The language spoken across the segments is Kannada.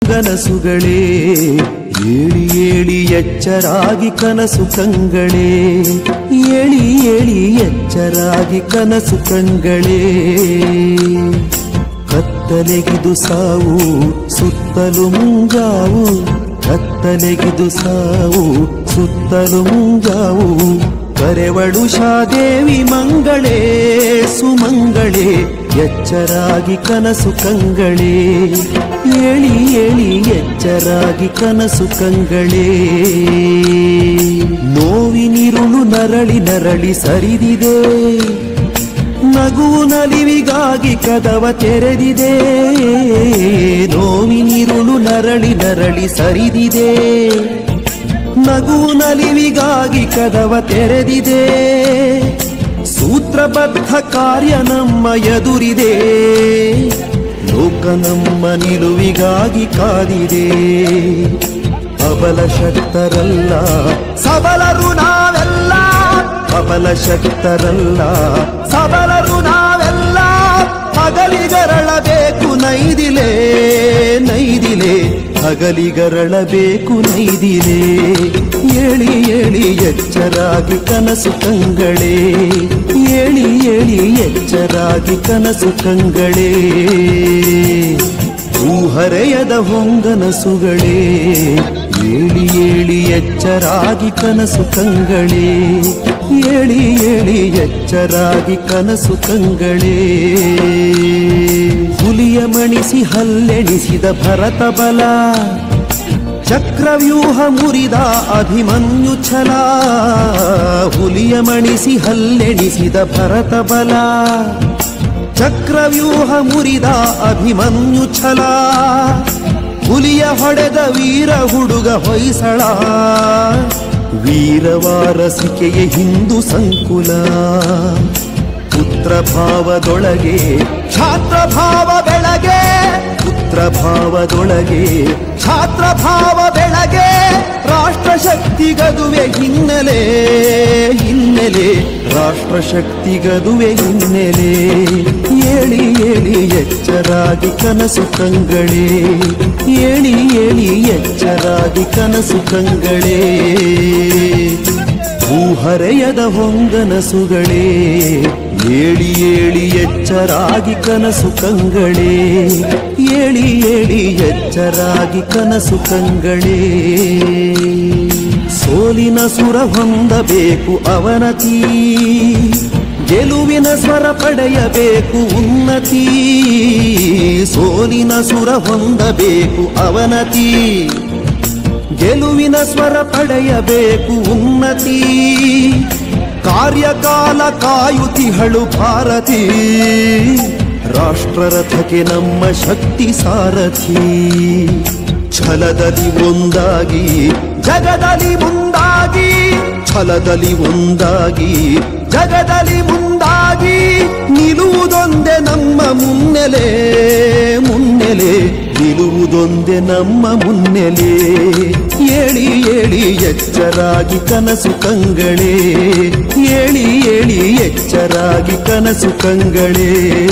ಕನಸುಗಳೇ ಏಳಿ ಏಳಿ ಎಚ್ಚರಾಗಿ ಕನಸು ಕಂಗಳೇ ಏಳಿ ಏಳಿ ಎಚ್ಚರಾಗಿ ಕನಸು ಕಂಗಳೇ ಕತ್ತಲೆಗಿದು ಸಾವು ಸುತ್ತಲು ಮುಂಜಾವು ಕತ್ತಲೆಗಿದು ಸಾವು ಸುತ್ತಲು ಮುಂಜಾವು ಕರೆವಳು ಶಾದೇವಿ ಮಂಗಳೇ ಸುಮಂಗಳೇ ಎಚ್ಚರಾಗಿ ಕನಸು ಕಂಗಳೇ ಏಳಿ ಏಳಿ ಎಚ್ಚರಾಗಿ ಕನಸು ಕಂಗಳೇ ನೋವಿನಿರುಳು ನರಳಿ ನರಳಿ ಸರಿದಿದೆ ನಗುವು ನಲಿವಿಗಾಗಿ ಕದವ ತೆರೆದಿದೆ ನೋವಿನಿರುಳು ನರಳಿ ನರಳಿ ಸರಿದಿದೆ ನಗುವು ನಲಿವಿಗಾಗಿ ಕದವ ತೆರೆದಿದೆ ಸೂತ್ರಬದ್ಧ ಕಾರ್ಯ ನಮ್ಮ ಎದುರಿದೆ ಲೋಕ ನಮ್ಮ ನಿಲುವಿಗಾಗಿ ಕಾದಿದೆ ಅಬಲ ಶಕ್ತರಲ್ಲ ಸಬಲರು ನಾವೆಲ್ಲ ಅಬಲ ಶಕ್ತರಲ್ಲ ಸಬಲರು ನಾವೆಲ್ಲ ಹಗಲಿಗರಳಬೇಕು ನೈದಿಲೆ ನೈದಿಲೆ ಹಗಲಿಗರಳಬೇಕು ನೈದಿಲೆ ಏಳಿ ಏಳಿ ಎಚ್ಚರಾಗಿ ಕನಸು ಕಂಗಳೇ ಏಳಿ ಏಳಿ ಎಚ್ಚರಾಗಿ ಕನಸು ಕಂಗಳೇ ಹೂಹರೆಯದ ಹೊಂಗನಸುಗಳೇ ಏಳಿ ಏಳಿ ಎಚ್ಚರಾಗಿ ಕನಸು ಕಂಗಳೇ ಏಳಿ ಏಳಿ ಎಚ್ಚರಾಗಿ ಕನಸು ಕಂಗಳೇ ಹುಲಿಯ ಮಣಿಸಿ ಹಲ್ಲೆಣಿಸಿದ ಭರತ ಬಲ ಚಕ್ರವ್ಯೂಹ ಮುರಿದ ಅಭಿಮನ್ಯು ಛಲ ಹುಲಿಯ ಮಣಿಸಿ ಹಲ್ಲೆಣಿಸಿದ ಭರತ ಬಲ ಚಕ್ರವ್ಯೂಹ ಮುರಿದ ಅಭಿಮನ್ಯು ಛಲ ಹುಲಿಯ ಹೊಡೆದ ವೀರ ಹುಡುಗ ಹೊಯ್ಸಳ ವೀರವಾರಸಿಕೆಯ ಹಿಂದೂ ಸಂಕುಲ ಪುತ್ರ ಭಾವದೊಳಗೆ ಛಾತ್ರ ಭಾವ ಬೆಳಗೆ ಪುತ್ರ ಭಾವದೊಳಗೆ ಛಾತ್ರ ಭಾವ ಬೆಳಗೆ ರಾಷ್ಟ್ರ ಶಕ್ತಿಗದುವೆ ಹಿನ್ನೆಲೆ ಹಿನ್ನೆಲೆ ರಾಷ್ಟ್ರ ಶಕ್ತಿಗದುವೆ ಹಿನ್ನೆಲೆ ಏಳಿ ಏಳಿ ಎಚ್ಚರಾಗಿ ಕನಸು ಕಂಗಳೇ ಏಳಿ ಏಳಿ ಎಚ್ಚರಾಗಿ ಕನಸು ಕಂಗಳೇ ಹೂಹರೆಯದ ಹೊಂಗನಸುಗಳೇ ಏಳಿ ಏಳಿ ಎಚ್ಚರಾಗಿ ಕನಸು ಕಂಗಳೇ ಏಳಿ ಏಳಿ ಎಚ್ಚರಾಗಿ ಕನಸು ಕಂಗಳೇ ಸೋಲಿನ ಸುರ ಹೊಂದಬೇಕು ಅವನತಿ ಗೆಲುವಿನ ಸ್ವರ ಪಡೆಯಬೇಕು ಉನ್ನತಿ ಸೋಲಿನ ಸುರ ಹೊಂದಬೇಕು ಅವನತಿ ಗೆಲುವಿನ ಸ್ವರ ಪಡೆಯಬೇಕು ಉನ್ನತಿ ಕಾರ್ಯಕಾಲ ಕಾಯುತಿಹಳು ಭಾರತಿ ರಾಷ್ಟ್ರರಥಕ್ಕೆ ನಮ್ಮ ಶಕ್ತಿ ಸಾರಥಿ ಛಲದಲ್ಲಿ ಒಂದಾಗಿ ಜಗದಲ್ಲಿ ಮುಂದಾಗಿ ಛಲದಲ್ಲಿ ಒಂದಾಗಿ ಜಗದಲ್ಲಿ ಮುಂದಾಗಿ ನಿಲ್ಲುವುದೊಂದೇ ನಮ್ಮ ಮುನ್ನೆಲೆ ಮುನ್ನೆಲೆ ನಿಲ್ಲುವುದೊಂದೇ ನಮ್ಮ ಮುನ್ನೆಲೆ ಏಳಿ ಏಳಿ ಎಚ್ಚರಾಗಿ ಕನಸು ಕಂಗಳೇ ಏಳಿ ಏಳಿ ಎಚ್ಚರಾಗಿ ಕನಸು ಕಂಗಳೇ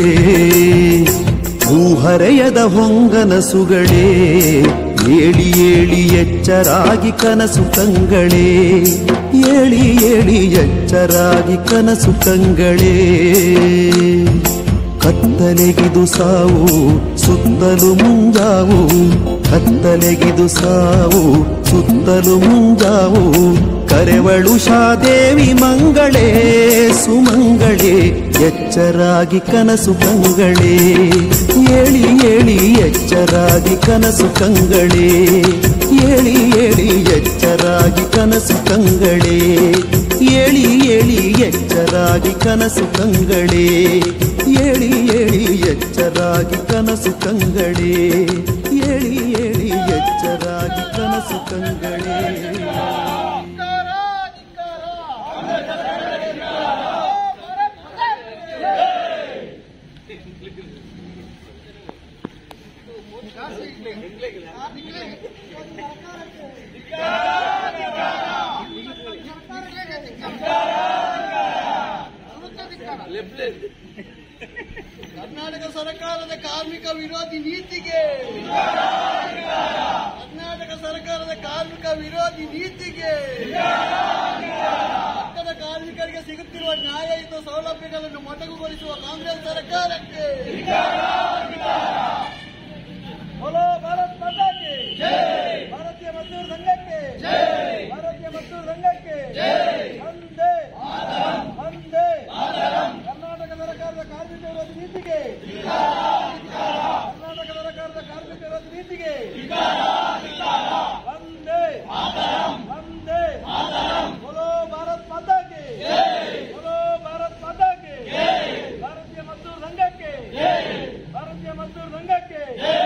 ಹೂಹರೆಯದ ಹೊಂಗನಸುಗಳೇ ಏಳಿ ಏಳಿ ಎಚ್ಚರಾಗಿ ಕನಸು ಕಂಗಳೇ ಏಳಿ ಏಳಿ ಎಚ್ಚರಾಗಿ ಕನಸು ಕಂಗಳೇ ಕತ್ತಲೆಗಿದು ಸಾವು ಸುತ್ತಲು ಮುಂಜಾವು ಕತ್ತಲೆಗಿದು ಸಾವು ಸುತ್ತಲು ಮುಂಜಾವು ಕರೆವಳು ಶಾದೇವಿ ಮಂಗಳೇ ಸುಮಂಗಳೇ ಎಚ್ಚರಾಗಿ ಕನಸು ಕಂಗಳೇ ಏಳಿ ಏಳಿ ಎಚ್ಚರಾಗಿ ಕನಸು ಕಂಗಳೇ ಏಳಿ ಏಳಿ ಎಚ್ಚರಾಗಿ ಕನಸು ಕಂಗಳೇ ಏಳಿ ಏಳಿ ಎಚ್ಚರಾಗಿ ಕನಸು ಕಂಗಳೇ ಏಳಿ ಏಳಿ ಎಚ್ಚರಾಗಿ ಕನಸು ಕಂಗಳೇ ಏಳಿ ಏಳಿ ಎಚ್ಚರಾಗಿ ಕನಸು ಕಂಗಳೇ ಕರ್ನಾಟಕ ಸರ್ಕಾರದ ಕಾರ್ಮಿಕ ವಿರೋಧಿ ನೀತಿಗೆ ವಿರೋಧಿ ನೀತಿಗೆ ಕಟ್ಟಡ ಕಾರ್ಮಿಕರಿಗೆ ಸಿಗುತ್ತಿರುವ ನ್ಯಾಯಯುತ ಸೌಲಭ್ಯಗಳನ್ನು ಮೊಟಕುಗೊಳಿಸುವ ಕಾಂಗ್ರೆಸ್ ಸರ್ಕಾರಕ್ಕೆ बोलो भारत माता की भारतीय मजदूर संघ के भारतीय मजदूर संघ के वंदे वंदे ಕರ್ನಾಟಕ ಸರ್ಕಾರದ ಕಾರ್ಮಿಕ ವಿರೋಧಿ ನೀತಿಗೆ ಕರ್ನಾಟಕ ಸರ್ಕಾರದ ಕಾರ್ಮಿಕ ವಿರೋಧಿ ನೀತಿಗೆ ವಂದೇ ವಂದೇ बोलो भारत माता की बोलो भारत माता की ಭಾರತೀಯ ಮजदूर ಸಂಘಕ್ಕೆ ಭಾರತೀಯ ಮजदूर ಸಂಘಕ್ಕೆ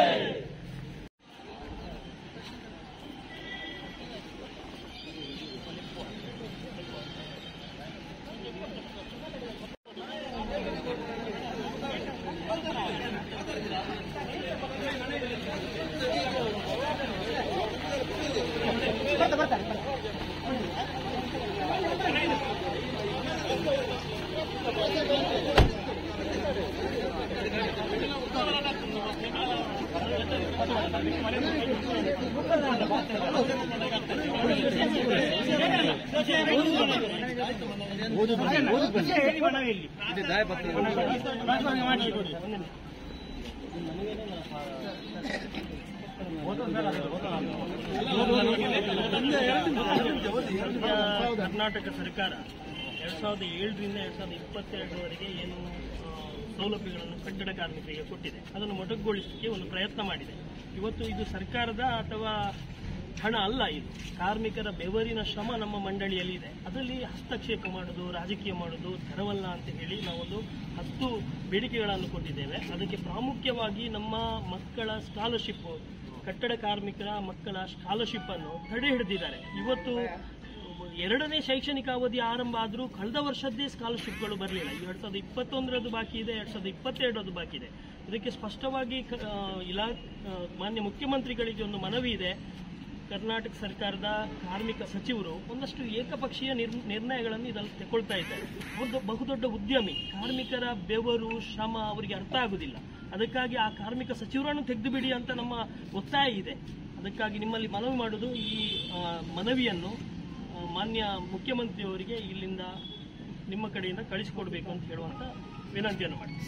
ಕರ್ನಾಟಕ ಸರ್ಕಾರ ಎರಡ್ ಸಾವಿರದ ಏಳರಿಂದ ಎರಡ್ ಸಾವಿರದ ಇಪ್ಪತ್ತೆರಡರವರೆಗೆ ಏನು ಆ, ಸೌಲಭ್ಯಗಳನ್ನು ಕಟ್ಟಡ ಕಾರ್ಮಿಕರಿಗೆ ಕೊಟ್ಟಿದೆ ಅದನ್ನು ಮೊಟಕುಗೊಳಿಸಲಿಕ್ಕೆ ಒಂದು ಪ್ರಯತ್ನ ಮಾಡಿದೆ ಇವತ್ತು ಇದು ಸರ್ಕಾರದ ಅಥವಾ ಹಣ ಅಲ್ಲ ಇದು ಕಾರ್ಮಿಕರ ಬೆವರಿನ ಶ್ರಮ ನಮ್ಮ ಮಂಡಳಿಯಲ್ಲಿ ಇದೆ ಅದರಲ್ಲಿ ಹಸ್ತಕ್ಷೇಪ ಮಾಡೋದು ರಾಜಕೀಯ ಮಾಡೋದು ತರವಲ್ಲ ಅಂತ ಹೇಳಿ ನಾವೊಂದು ಹತ್ತು ಬೇಡಿಕೆಗಳನ್ನು ಕೊಟ್ಟಿದ್ದೇವೆ ಅದಕ್ಕೆ ಪ್ರಾಮುಖ್ಯವಾಗಿ ನಮ್ಮ ಮಕ್ಕಳ ಸ್ಕಾಲರ್ಶಿಪ್ ಕಟ್ಟಡ ಕಾರ್ಮಿಕರ ಮಕ್ಕಳ ಸ್ಕಾಲರ್ಶಿಪ್ ಅನ್ನು ತಡೆ ಹಿಡಿದಿದ್ದಾರೆ ಇವತ್ತು ಎರಡನೇ ಶೈಕ್ಷಣಿಕ ಅವಧಿ ಆರಂಭ ಆದರೂ ಕಳೆದ ವರ್ಷದ್ದೇ ಸ್ಕಾಲರ್ಶಿಪ್ಗಳು ಬರಲಿಲ್ಲ ಎರಡ್ ಸಾವಿರದ ಇಪ್ಪತ್ತೊಂದರದ್ದು ಬಾಕಿ ಇದೆ ಎರಡ್ ಸಾವಿರದ ಇಪ್ಪತ್ತೆರಡರದ್ದು ಬಾಕಿ ಇದೆ ಇದಕ್ಕೆ ಸ್ಪಷ್ಟವಾಗಿ ಕ- ಆ, ಇಲಾ ಆ, ಮಾನ್ಯ ಮುಖ್ಯಮಂತ್ರಿಗಳಿಗೆ ಒಂದು ಮನವಿ ಇದೆ ಕರ್ನಾಟಕ ಸರ್ಕಾರದ ಕಾರ್ಮಿಕ ಸಚಿವರು ಒಂದಷ್ಟು ಏಕಪಕ್ಷೀಯ ನಿರ್- ನಿರ್ಣಯಗಳನ್ನು ಇದರಲ್ಲಿ ತಗೊಳ್ತಾ ಇದ್ದಾರೆ ಒಂದು ಬಹುದೊಡ್ಡ ಉದ್ಯಮಿ ಕಾರ್ಮಿಕರ ಬೆವರು ಶ್ರಮ ಅವರಿಗೆ ಅರ್ಥ ಆಗುದಿಲ್ಲ ಅದಕ್ಕಾಗಿ ಆ ಕಾರ್ಮಿಕ ಸಚಿವರನ್ನು ತೆಗೆದು ಬಿಡಿ ಅಂತ ನಮ್ಮ ಒತ್ತಾಯ ಇದೆ ಅದಕ್ಕಾಗಿ ನಿಮ್ಮಲ್ಲಿ ಮನವಿ ಮಾಡುವುದು ಈ ಆ, ಮನವಿಯನ್ನು ಆ, ಮಾನ್ಯ ಮುಖ್ಯಮಂತ್ರಿಯವರಿಗೆ ಇಲ್ಲಿಂದ ನಿಮ್ಮ ಕಡೆಯಿಂದ ಕಳಿಸಿಕೊಡ್ಬೇಕು ಅಂತ ಹೇಳುವಂತ ವಿನಂತಿಯನ್ನು ಮಾಡಿ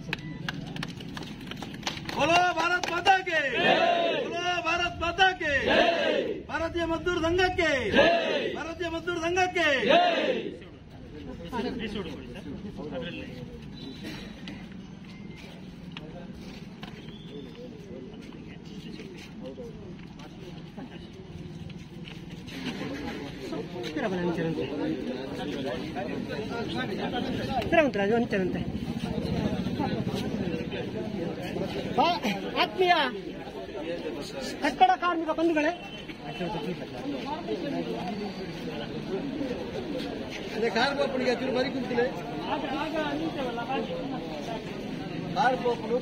बोलो भारत माता के बोलो भारत माता के ಭಾರತೀಯ ಮजदूर ಸಂಘಕ್ಕೆ ಭಾರತೀಯ ಮजदूर ಸಂಘಕ್ಕೆ ಬಿಸಿ ಹುಡುಗರು ಸರ್ ಅದರಲ್ಲಿ ಆತ್ಮೀಯ ಕಟ್ಟಡ ಕಾರ್ಮಿಕ ಬಂಧುಗಳೇ ಅದೇ ಕಾರ್ ಪೋಪನಿಗೆ ಹತ್ತಿರ ಬರಿ ಕುಂತಿಲೆ ಕಾರ್ ಪೋಪನು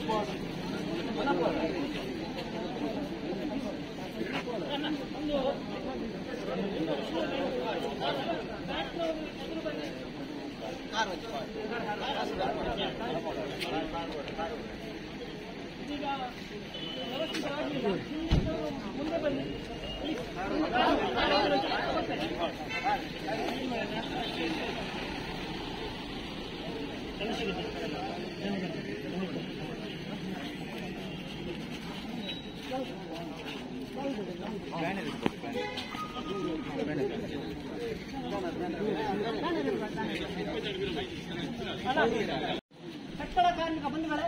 ಕಟ್ಟಡ ಕಾರ್ಮಿಕ ಬಂಧುಗಳೇ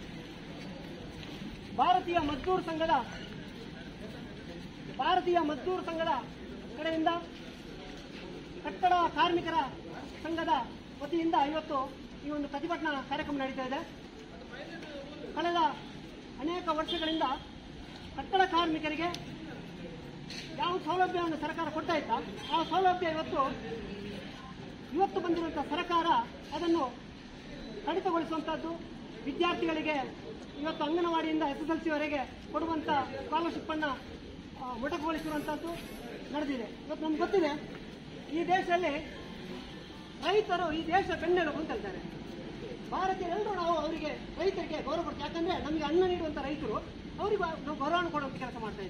ಭಾರತೀಯ ಮಜ್ದೂರ್ ಸಂಘದ ಭಾರತೀಯ ಮಜ್ದೂರ್ ಸಂಘದ ಕಡೆಯಿಂದ ಕಟ್ಟಡ ಕಾರ್ಮಿಕರ ಸಂಘದ ವತಿಯಿಂದ ಇವತ್ತು ಈ ಒಂದು ಪ್ರತಿಭಟನಾ ಕಾರ್ಯಕ್ರಮ ನಡೀತಾ ಇದೆ ಕಳೆದ ಅನೇಕ ವರ್ಷಗಳಿಂದ ಕಟ್ಟಡ ಕಾರ್ಮಿಕರಿಗೆ ಯಾವ ಸೌಲಭ್ಯವನ್ನು ಸರ್ಕಾರ ಕೊಡ್ತಾ ಇತ್ತ ಆ ಸೌಲಭ್ಯ ಇವತ್ತು ಇವತ್ತು ಬಂದಿರುವಂತಹ ಸರ್ಕಾರ ಅದನ್ನು ಕಡಿತಗೊಳಿಸುವಂತಹದ್ದು ವಿದ್ಯಾರ್ಥಿಗಳಿಗೆ ಇವತ್ತು ಅಂಗನವಾಡಿಯಿಂದ ಎಸ್ ಎಸ್ ಎಲ್ ಸಿವರೆಗೆ ಕೊಡುವಂತ ಸ್ಕಾಲರ್ಶಿಪ್ ಅನ್ನ ಆ, ಮೊಟಕುಗೊಳಿಸಿರುವಂತಹದ್ದು ನಡೆದಿದೆ ಇವತ್ತು ನಮ್ಗೆ ಗೊತ್ತಿದೆ ಈ ದೇಶದಲ್ಲಿ ರೈತರು ಈ ದೇಶ ಬೆನ್ನೆಲುಬು ಅಂತ ಹೇಳ್ತಾರೆ ಭಾರತೀಯರೆಲ್ಲರೂ ನಾವು ಅವರಿಗೆ ರೈತರಿಗೆ ಗೌರವ ಕೊಡ್ತೀವಿ ಯಾಕಂದ್ರೆ ನಮಗೆ ಅನ್ನ ನೀಡುವಂತ ರೈತರು ಅವರಿಗೆ ನಾವು ಗೌರವ ಕೊಡುವಂತ ಕೆಲಸ ಮಾಡ್ತಾ ಇದ್ದೀವಿ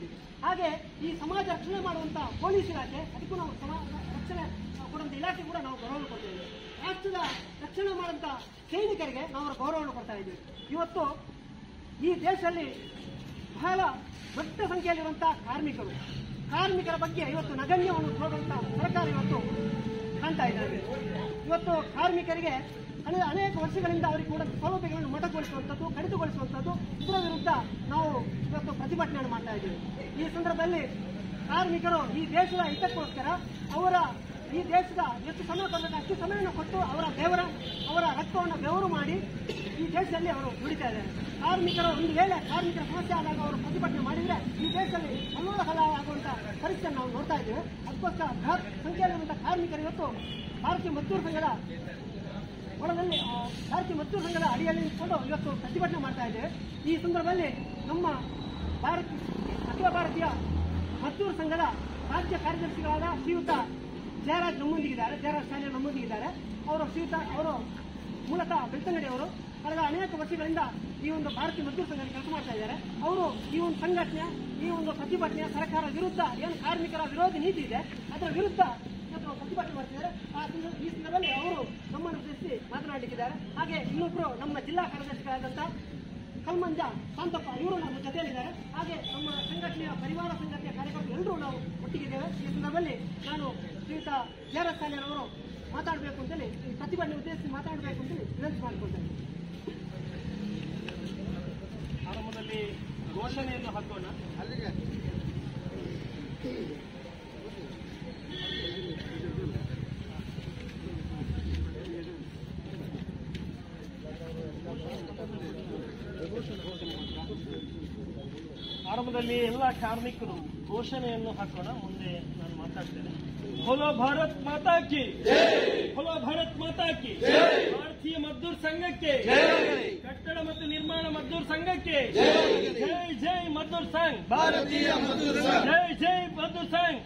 ಹಾಗೆ ಈ ಸಮಾಜ ರಕ್ಷಣೆ ಮಾಡುವಂತ ಪೊಲೀಸ್ ಇಲಾಖೆ ಅದಕ್ಕೂ ನಾವು ಸಮಾಜ ರಕ್ಷಣೆ ಕೊಡುವಂತ ಇಲಾಖೆ ಕೂಡ ನಾವು ಗೌರವ ಕೊಡ್ತೇವೆ ರಾಷ್ಟ್ರದ ರಕ್ಷಣೆ ಮಾಡುವಂತ ಸೈನಿಕರಿಗೆ ನಾವು ಅವರ ಗೌರವವನ್ನು ಕೊಡ್ತಾ ಇದ್ದೀವಿ ಇವತ್ತು ಈ ದೇಶದಲ್ಲಿ ಬಹಳ ದೊಡ್ಡ ಸಂಖ್ಯೆಯಲ್ಲಿರುವಂತಹ ಕಾರ್ಮಿಕರು ಕಾರ್ಮಿಕರ ಬಗ್ಗೆ ಇವತ್ತು ನಗಣ್ಯವನ್ನು ತೋರುವಂತ ಸರ್ಕಾರ ಇವತ್ತು ಕಾಣ್ತಾ ಇದ್ದಾರೆ ಇವತ್ತು ಕಾರ್ಮಿಕರಿಗೆ ಕಳೆದ ಅನೇಕ ವರ್ಷಗಳಿಂದ ಅವರಿಗೆ ಕೂಡ ಸೌಲಭ್ಯಗಳನ್ನು ಮೊಟಕುಗೊಳಿಸುವಂಥದ್ದು ಕಡಿತಗೊಳಿಸುವಂಥದ್ದು ಇದರ ವಿರುದ್ಧ ನಾವು ಇವತ್ತು ಪ್ರತಿಭಟನೆಯನ್ನು ಮಾಡ್ತಾ ಇದ್ದೀವಿ ಈ ಸಂದರ್ಭದಲ್ಲಿ ಕಾರ್ಮಿಕರು ಈ ದೇಶದ ಹಿತಕ್ಕೋಸ್ಕರ ಅವರ ಈ ದೇಶದ ಎಷ್ಟು ಸಮಯ ಕೊಡಬೇಕು ಅಷ್ಟು ಸಮಯವನ್ನು ಕೊಟ್ಟು ಅವರ ಬೆವರ ಅವರ ರಕ್ತವನ್ನು ಬೆವರು ಮಾಡಿ ಈ ದೇಶದಲ್ಲಿ ಅವರು ದುಡಿತಾ ಇದ್ದಾರೆ ಕಾರ್ಮಿಕರು ಒಂದು ವೇಳೆ ಕಾರ್ಮಿಕರ ಸಮಸ್ಯೆ ಆದಾಗ ಅವರು ಪ್ರತಿಭಟನೆ ಮಾಡಿದ್ರೆ ಈ ದೇಶದಲ್ಲಿ ಅಲ್ಲೋಲ ಹಲ ಆಗುವಂತ ಪರಿಸ್ಥಿತಿ ನಾವು ನೋಡ್ತಾ ಇದ್ದೇವೆ ಅದಕ್ಕೋಸ್ಕರ ಬೃಹತ್ ಸಂಖ್ಯೆಯಲ್ಲಿರುವಂತಹ ಕಾರ್ಮಿಕರು ಇವತ್ತು ಭಾರತೀಯ ಮಜ್ದೂರ್ ಸಂಘದ ಒಳದಲ್ಲಿ ಆ, ಭಾರತೀಯ ಮಜ್ದೂರ್ ಸಂಘದ ಅಡಿಯಲ್ಲಿ ನಿಂತ್ಕೊಂಡು ಇವತ್ತು ಪ್ರತಿಭಟನೆ ಮಾಡ್ತಾ ಇದ್ದೇವೆ ಈ ಸಂದರ್ಭದಲ್ಲಿ ನಮ್ಮ ಭಾರತ ಅಖಿಲ ಭಾರತೀಯ ಮಜ್ದೂರ್ ಸಂಘದ ರಾಜ್ಯ ಕಾರ್ಯದರ್ಶಿಗಳಾದ ಶ್ರೀಯುತ ಜಯರಾಜ್ ನಮ್ಮೊಂದಿಗಿದ್ದಾರೆ ಜಯರಾಜ್ ಶಾಲೆ ನಮ್ಮೊಂದಿಗಿದ್ದಾರೆ ಅವರು ಶ್ರೀಯುತ ಅವರು ಮೂಲತಃ ಬೆಳ್ತಂಗಡಿ ಅವರು ಕಳೆದ ಅನೇಕ ವರ್ಷಗಳಿಂದ ಈ ಒಂದು ಭಾರತೀಯ ಮಜ್ದೂರ್ ಸಂಘದಲ್ಲಿ ಕೆಲಸ ಮಾಡ್ತಾ ಇದ್ದಾರೆ ಅವರು ಈ ಒಂದು ಸಂಘಟನೆ ಈ ಒಂದು ಪ್ರತಿಭಟನೆ ಸರ್ಕಾರ ವಿರುದ್ಧ ಏನು ಕಾರ್ಮಿಕರ ವಿರೋಧಿ ನೀತಿ ಇದೆ ಅದರ ವಿರುದ್ಧ ಇವತ್ತು ಪ್ರತಿಭಟನೆ ಮಾಡ್ತಿದ್ದಾರೆ ಆ ಸಂದರ್ಭ- ಈ ಸಂದರ್ಭದಲ್ಲಿ ಅವರು ನಮ್ಮನ್ನು ಉದ್ದೇಶಿಸಿ ಮಾತನಾಡಲಿಕ್ಕಿದ್ದಾರೆ ಹಾಗೆ ಇನ್ನೊಬ್ರು ನಮ್ಮ ಜಿಲ್ಲಾ ಕಾರ್ಯದರ್ಶಿಗಳಾದಂಥ ಕಲ್ಮಂಜ ಶಾಂತಪ್ಪ ಇವರು ನಮ್ಮ ಜೊತೆಯಲ್ಲಿದ್ದಾರೆ ಹಾಗೆ ನಮ್ಮ ಸಂಘಟನೆಯ ಪರಿವಾರ ಸಂಘಟನೆಯ ಕಾರ್ಯಕರ್ತರು ಎಲ್ಲರೂ ನಾವು ಒಟ್ಟಿಗಿದ್ದೇವೆ ಈ ಸಂದರ್ಭದಲ್ಲಿ ನಾನು ಶ್ರೀಯುತ ಜಯರಾಜ್ ಸಾಲಿಯರವರು ಮಾತಾಡಬೇಕು ಅಂತೇಳಿ ಈ ಪ್ರತಿಭಟನೆ ಉದ್ದೇಶಿಸಿ ಮಾತಾಡಬೇಕು ಅಂತೇಳಿ ವಿನಂತಿ ಮಾಡಿಕೊಳ್ತೇನೆ ಆರಂಭದಲ್ಲಿ ಘೋಷಣೆಯನ್ನು ಹಾಕೋಣ ಆರಂಭದಲ್ಲಿ ಎಲ್ಲ ಕಾರ್ಮಿಕರು ಘೋಷಣೆಯನ್ನು ಹಾಕೋಣ ಮುಂದೆ ನಾನು ಮಾತಾಡ್ತೇನೆ ಹೋಲೋ ಭಾರತ್ ಮಾತಾ ಕಿ ಹೋಲೋ ಭಾರತ್ ಮಾತಾ ಕಿ ಭಾರತೀಯ ಮಜ್ದೂರ್ ಸಂಘಕ್ಕೆ ಕಟ್ಟಡ ಮತ್ತು ನಿರ್ಮಾಣ ಮಜ್ದೂರ್ ಸಂಘಕ್ಕೆ ಜೈ ಜೈ ಮಜ್ದೂರ್ ಸಂಘ್ ಭಾರತೀಯ ಮಜ್ದೂರ್ ಸಂಘ ಜೈ ಜೈ ಮಜ್ದೂರ್ ಸಂಘ್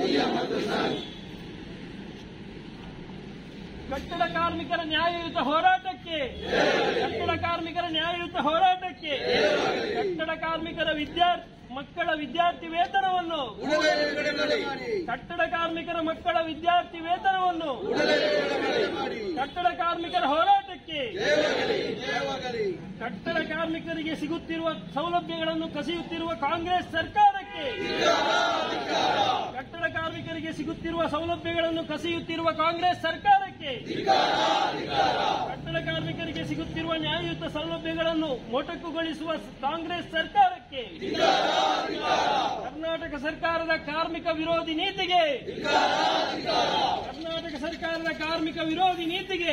ಕಟ್ಟಡ ಕಾರ್ಮಿಕರ ನ್ಯಾಯಯುತ ಹೋರಾಟಕ್ಕೆ ಕಟ್ಟಡ ಕಾರ್ಮಿಕರ ನ್ಯಾಯಯುತ ಹೋರಾಟಕ್ಕೆ ಕಟ್ಟಡ ಕಾರ್ಮಿಕರ ವಿದ್ಯಾರ್ಥಿ ಮಕ್ಕಳ ವಿದ್ಯಾರ್ಥಿ ವೇತನವನ್ನು ಕೂಡಲೇ ಬಿಡುಗಡೆ ಮಾಡಿ ಕಟ್ಟಡ ಕಾರ್ಮಿಕರ ಮಕ್ಕಳ ವಿದ್ಯಾರ್ಥಿ ವೇತನವನ್ನು ಕೂಡಲೇ ಬಿಡುಗಡೆ ಮಾಡಿ ಕಟ್ಟಡ ಕಾರ್ಮಿಕರ ಹೋರಾಟಕ್ಕೆ ಜಯವಾಗಲಿ ಜಯವಾಗಲಿ ಕಟ್ಟಡ ಕಾರ್ಮಿಕರಿಗೆ ಸಿಗುತ್ತಿರುವ ಸೌಲಭ್ಯಗಳನ್ನು ಕಸಿಯುತ್ತಿರುವ ಕಾಂಗ್ರೆಸ್ ಸರ್ಕಾರಕ್ಕೆ ಕಟ್ಟಡ ಕಾರ್ಮಿಕರಿಗೆ ಸಿಗುತ್ತಿರುವ ಸೌಲಭ್ಯಗಳನ್ನು ಕಸಿಯುತ್ತಿರುವ ಕಾಂಗ್ರೆಸ್ ಸರ್ಕಾರಕ್ಕೆ ಕಟ್ಟಡ ಕಾರ್ಮಿಕರಿಗೆ ಸಿಗುತ್ತಿರುವ ನ್ಯಾಯಯುತ ಸೌಲಭ್ಯಗಳನ್ನು ಮೊಟಕುಗೊಳಿಸುವ ಕಾಂಗ್ರೆಸ್ ಸರ್ಕಾರಕ್ಕೆ ಕರ್ನಾಟಕ ಸರ್ಕಾರದ ಕಾರ್ಮಿಕ ವಿರೋಧಿ ನೀತಿಗೆ ಕರ್ನಾಟಕ ಸರ್ಕಾರದ ಕಾರ್ಮಿಕ ವಿರೋಧಿ ನೀತಿಗೆ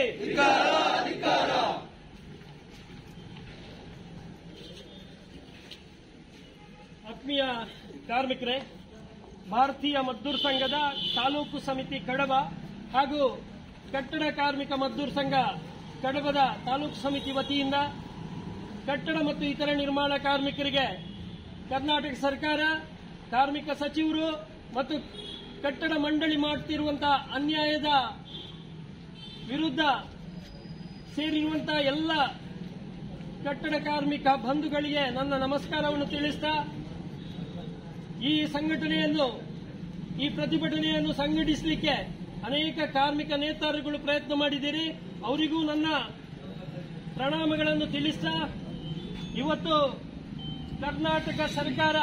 ಆತ್ಮೀಯ ಕಾರ್ಮಿಕರೇ ಭಾರತೀಯ ಮದ್ದೂರ್ ಸಂಘದ ತಾಲೂಕು ಸಮಿತಿ ಕಡಬ ಹಾಗೂ ಕಟ್ಟಡ ಕಾರ್ಮಿಕ ಮದ್ದೂರ್ ಸಂಘ ಕಡಬದ ತಾಲೂಕು ಸಮಿತಿ ವತಿಯಿಂದ ಕಟ್ಟಡ ಮತ್ತು ಇತರ ನಿರ್ಮಾಣ ಕಾರ್ಮಿಕರಿಗೆ ಕರ್ನಾಟಕ ಸರ್ಕಾರ ಕಾರ್ಮಿಕ ಸಚಿವರು ಮತ್ತು ಕಟ್ಟಡ ಮಂಡಳಿ ಮಾಡುತ್ತಿರುವಂತಹ ಅನ್ಯಾಯದ ವಿರುದ್ಧ ಸೇರಿರುವಂತಹ ಎಲ್ಲ ಕಟ್ಟಡ ಕಾರ್ಮಿಕ ಬಂಧುಗಳಿಗೆ ನನ್ನ ನಮಸ್ಕಾರವನ್ನು ತಿಳಿಸ್ತಾ ಈ ಸಂಘಟನೆಯನ್ನು ಈ ಪ್ರತಿಭಟನೆಯನ್ನು ಸಂಘಟಿಸಲಿಕ್ಕೆ ಅನೇಕ ಕಾರ್ಮಿಕ ನೇತಾರಗಳು ಪ್ರಯತ್ನ ಮಾಡಿದ್ದೀರಿ ಅವರಿಗೂ ನನ್ನ ಪ್ರಣಾಮಗಳನ್ನು ತಿಳಿಸ್ತಾ ಇವತ್ತು ಕರ್ನಾಟಕ ಸರ್ಕಾರ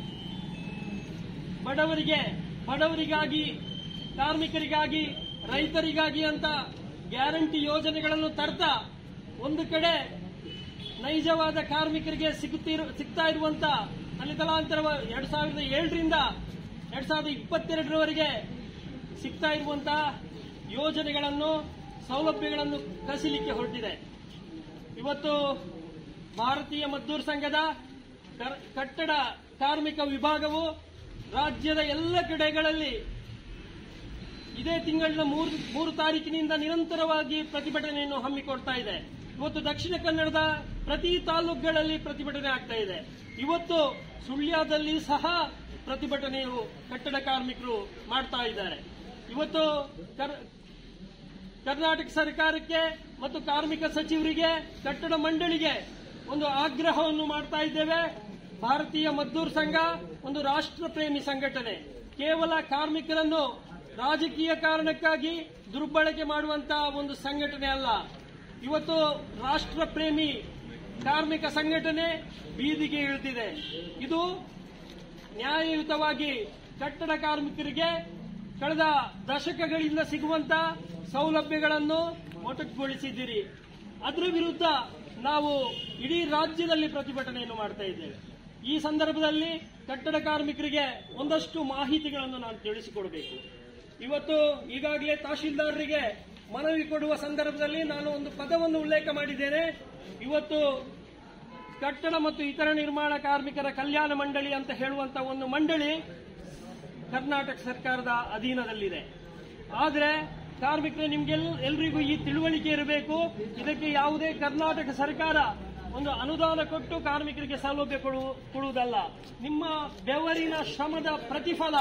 ಬಡವರಿಗೆ ಬಡವರಿಗಾಗಿ ಕಾರ್ಮಿಕರಿಗಾಗಿ ರೈತರಿಗಾಗಿ ಅಂತ ಗ್ಯಾರಂಟಿ ಯೋಜನೆಗಳನ್ನು ತರ್ತಾ ಒಂದು ಕಡೆ ನೈಜವಾದ ಕಾರ್ಮಿಕರಿಗೆ ಸಿಗುತ್ತಿರು ಸಿಗ್ತಾ ಇರುವಂತ ತಲೆತಲಾಂತರ ಎರಡ್ ಸಾವಿರದ ಏಳರಿಂದ ಎರಡ್ ಸಾವಿರದ ಇಪ್ಪತ್ತೆರಡರವರೆಗೆ ಸಿಗ್ತಾ ಇರುವಂತಹ ಯೋಜನೆಗಳನ್ನು ಸೌಲಭ್ಯಗಳನ್ನು ಕಸಿಲಿಕ್ಕೆ ಹೊರಟಿದೆ ಇವತ್ತು ಭಾರತೀಯ ಮದ್ದೂರ್ ಸಂಘದ ಕರ್- ಕಟ್ಟಡ ಕಾರ್ಮಿಕ ವಿಭಾಗವು ರಾಜ್ಯದ ಎಲ್ಲ ಕಡೆಗಳಲ್ಲಿ ಇದೇ ತಿಂಗಳಿನ ಮೂರು ಮೂರು ತಾರೀಕಿನಿಂದ ನಿರಂತರವಾಗಿ ಪ್ರತಿಭಟನೆಯನ್ನು ಹಮ್ಮಿಕೊಡ್ತಾ ಇದೆ ಇವತ್ತು ದಕ್ಷಿಣ ಕನ್ನಡದ ಪ್ರತಿ ತಾಲೂಕುಗಳಲ್ಲಿ ಪ್ರತಿಭಟನೆ ಆಗ್ತಾ ಇದೆ ಇವತ್ತು ಸುಳ್ಯದಲ್ಲಿ ಸಹ ಪ್ರತಿಭಟನೆಯು ಕಟ್ಟಡ ಕಾರ್ಮಿಕರು ಮಾಡ್ತಾ ಇದ್ದಾರೆ ಇವತ್ತು ಕರ್- ಕರ್ನಾಟಕ ಸರ್ಕಾರಕ್ಕೆ ಮತ್ತು ಕಾರ್ಮಿಕ ಸಚಿವರಿಗೆ ಕಟ್ಟಡ ಮಂಡಳಿಗೆ ಒಂದು ಆಗ್ರಹವನ್ನು ಮಾಡ್ತಾ ಇದ್ದೇವೆ ಭಾರತೀಯ ಮದ್ದೂರ್ ಸಂಘ ಒಂದು ರಾಷ್ಟ್ರ ಪ್ರೇಮಿ ಸಂಘಟನೆ ಕೇವಲ ಕಾರ್ಮಿಕರನ್ನು ರಾಜಕೀಯ ಕಾರಣಕ್ಕಾಗಿ ದುರ್ಬಳಕೆ ಮಾಡುವಂತಹ ಒಂದು ಸಂಘಟನೆ ಅಲ್ಲ ಇವತ್ತು ರಾಷ್ಟ್ರ ಪ್ರೇಮಿ ಕಾರ್ಮಿಕ ಸಂಘಟನೆ ಬೀದಿಗೆ ಇಳಿದಿದೆ ಇದು ನ್ಯಾಯಯುತವಾಗಿ ಕಟ್ಟಡ ಕಾರ್ಮಿಕರಿಗೆ ಕಳೆದ ದಶಕಗಳಿಂದ ಸಿಗುವಂತ ಸೌಲಭ್ಯಗಳನ್ನು ಮೊಟಕುಗೊಳಿಸಿದ್ದೀರಿ ಅದರ ವಿರುದ್ಧ ನಾವು ಇಡೀ ರಾಜ್ಯದಲ್ಲಿ ಪ್ರತಿಭಟನೆಯನ್ನು ಮಾಡ್ತಾ ಇದ್ದೇವೆ ಈ ಸಂದರ್ಭದಲ್ಲಿ ಕಟ್ಟಡ ಕಾರ್ಮಿಕರಿಗೆ ಒಂದಷ್ಟು ಮಾಹಿತಿಗಳನ್ನು ನಾನು ತಿಳಿಸಿಕೊಡಬೇಕು ಇವತ್ತು ಈಗಾಗಲೇ ತಹಶೀಲ್ದಾರರಿಗೆ ಮನವಿ ಕೊಡುವ ಸಂದರ್ಭದಲ್ಲಿ ನಾನು ಒಂದು ಪದವನ್ನು ಉಲ್ಲೇಖ ಮಾಡಿದ್ದೇನೆ ಇವತ್ತು ಕಟ್ಟಡ ಮತ್ತು ಇತರ ನಿರ್ಮಾಣ ಕಾರ್ಮಿಕರ ಕಲ್ಯಾಣ ಮಂಡಳಿ ಅಂತ ಹೇಳುವಂತ ಒಂದು ಮಂಡಳಿ ಕರ್ನಾಟಕ ಸರ್ಕಾರದ ಅಧೀನದಲ್ಲಿದೆ ಆದರೆ ಕಾರ್ಮಿಕರು ನಿಮ್ಗೆಲ್ ಎಲ್ರಿಗೂ ಈ ತಿಳುವಳಿಕೆ ಇರಬೇಕು ಇದಕ್ಕೆ ಯಾವುದೇ ಕರ್ನಾಟಕ ಸರ್ಕಾರ ಒಂದು ಅನುದಾನ ಕೊಟ್ಟು ಕಾರ್ಮಿಕರಿಗೆ ಸೌಲಭ್ಯ ಕೊಡು- ಕೊಡುವುದಲ್ಲ ನಿಮ್ಮ ಬೆವರಿನ ಶ್ರಮದ ಪ್ರತಿಫಲ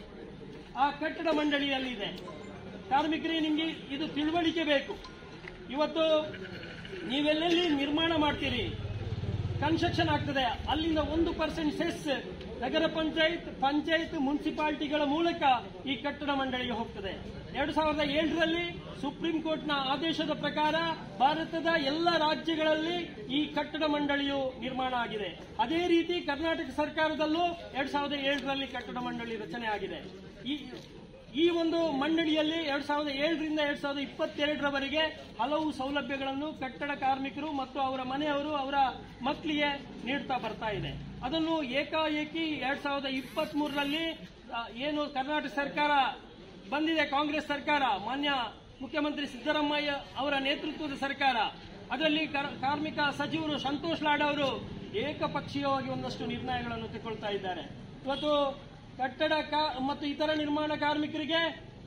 ಆ ಕಟ್ಟಡ ಮಂಡಳಿಯಲ್ಲಿದೆ ಕಾರ್ಮಿಕರಿಗೆ ನಿಮಗೆ ಇದು ತಿಳುವಳಿಕೆ ಬೇಕು ಇವತ್ತು ನೀವೆಲ್ಲೆಲ್ಲಿ ನಿರ್ಮಾಣ ಮಾಡ್ತೀರಿ ಕನ್ಸ್ಟ್ರಕ್ಷನ್ ಆಗ್ತದೆ ಅಲ್ಲಿಂದ ಒಂದು ಪರ್ಸೆಂಟ್ ಸೆಸ್ ನಗರ ಪಂಚಾಯತ್ ಪಂಚಾಯತ್ ಮುನ್ಸಿಪಾಲಿಟಿಗಳ ಮೂಲಕ ಈ ಕಟ್ಟಡ ಮಂಡಳಿಗೆ ಹೋಗ್ತದೆ ಎರಡು ಸಾವಿರದ ಏಳರಲ್ಲಿ ಸುಪ್ರೀಂ ಕೋರ್ಟ್ನ ಆದೇಶದ ಪ್ರಕಾರ ಭಾರತದ ಎಲ್ಲ ರಾಜ್ಯಗಳಲ್ಲಿ ಈ ಕಟ್ಟಡ ಮಂಡಳಿಯು ನಿರ್ಮಾಣ ಆಗಿದೆ ಅದೇ ರೀತಿ ಕರ್ನಾಟಕ ಸರ್ಕಾರದಲ್ಲೂ ಎರಡ್ ಸಾವಿರದ ಏಳರಲ್ಲಿ ಕಟ್ಟಡ ಮಂಡಳಿ ರಚನೆ ಆಗಿದೆ ಈ ಈ ಒಂದು ಮಂಡಳಿಯಲ್ಲಿ ಎರಡ್ ಸಾವಿರದ ಏಳರಿಂದ ಎರಡ್ ಸಾವಿರದ ಇಪ್ಪತ್ತೆರಡರವರೆಗೆ ಹಲವು ಸೌಲಭ್ಯಗಳನ್ನು ಕಟ್ಟಡ ಕಾರ್ಮಿಕರು ಮತ್ತು ಅವರ ಮನೆಯವರು ಅವರ ಮಕ್ಕಳಿಗೆ ನೀಡ್ತಾ ಬರ್ತಾ ಇದೆ ಅದನ್ನು ಏಕಾಏಕಿ ಎರಡ್ ಸಾವಿರದ ಇಪ್ಪತ್ತ್ ಮೂರರಲ್ಲಿ ಏನು ಕರ್ನಾಟಕ ಸರ್ಕಾರ ಬಂದಿದೆ ಕಾಂಗ್ರೆಸ್ ಸರ್ಕಾರ ಮಾನ್ಯ ಮುಖ್ಯಮಂತ್ರಿ ಸಿದ್ದರಾಮಯ್ಯ ಅವರ ನೇತೃತ್ವದ ಸರ್ಕಾರ ಅದರಲ್ಲಿ ಕರ್- ಕಾರ್ಮಿಕ ಸಚಿವರು ಸಂತೋಷ್ ಲಾಡ್ ಅವರು ಏಕಪಕ್ಷೀಯವಾಗಿ ಒಂದಷ್ಟು ನಿರ್ಣಯಗಳನ್ನು ತೆಗೆದುಕೊಳ್ತಾ ಇದ್ದಾರೆ ಇವತ್ತು ಕಟ್ಟಡ ಕಾ- ಮತ್ತು ಇತರ ನಿರ್ಮಾಣ ಕಾರ್ಮಿಕರಿಗೆ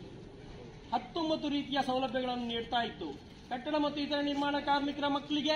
ಹತ್ತೊಂಬತ್ತು ರೀತಿಯ ಸೌಲಭ್ಯಗಳನ್ನು ನೀಡ್ತಾ ಇತ್ತು ಕಟ್ಟಡ ಮತ್ತು ಇತರ ನಿರ್ಮಾಣ ಕಾರ್ಮಿಕರ ಮಕ್ಕಳಿಗೆ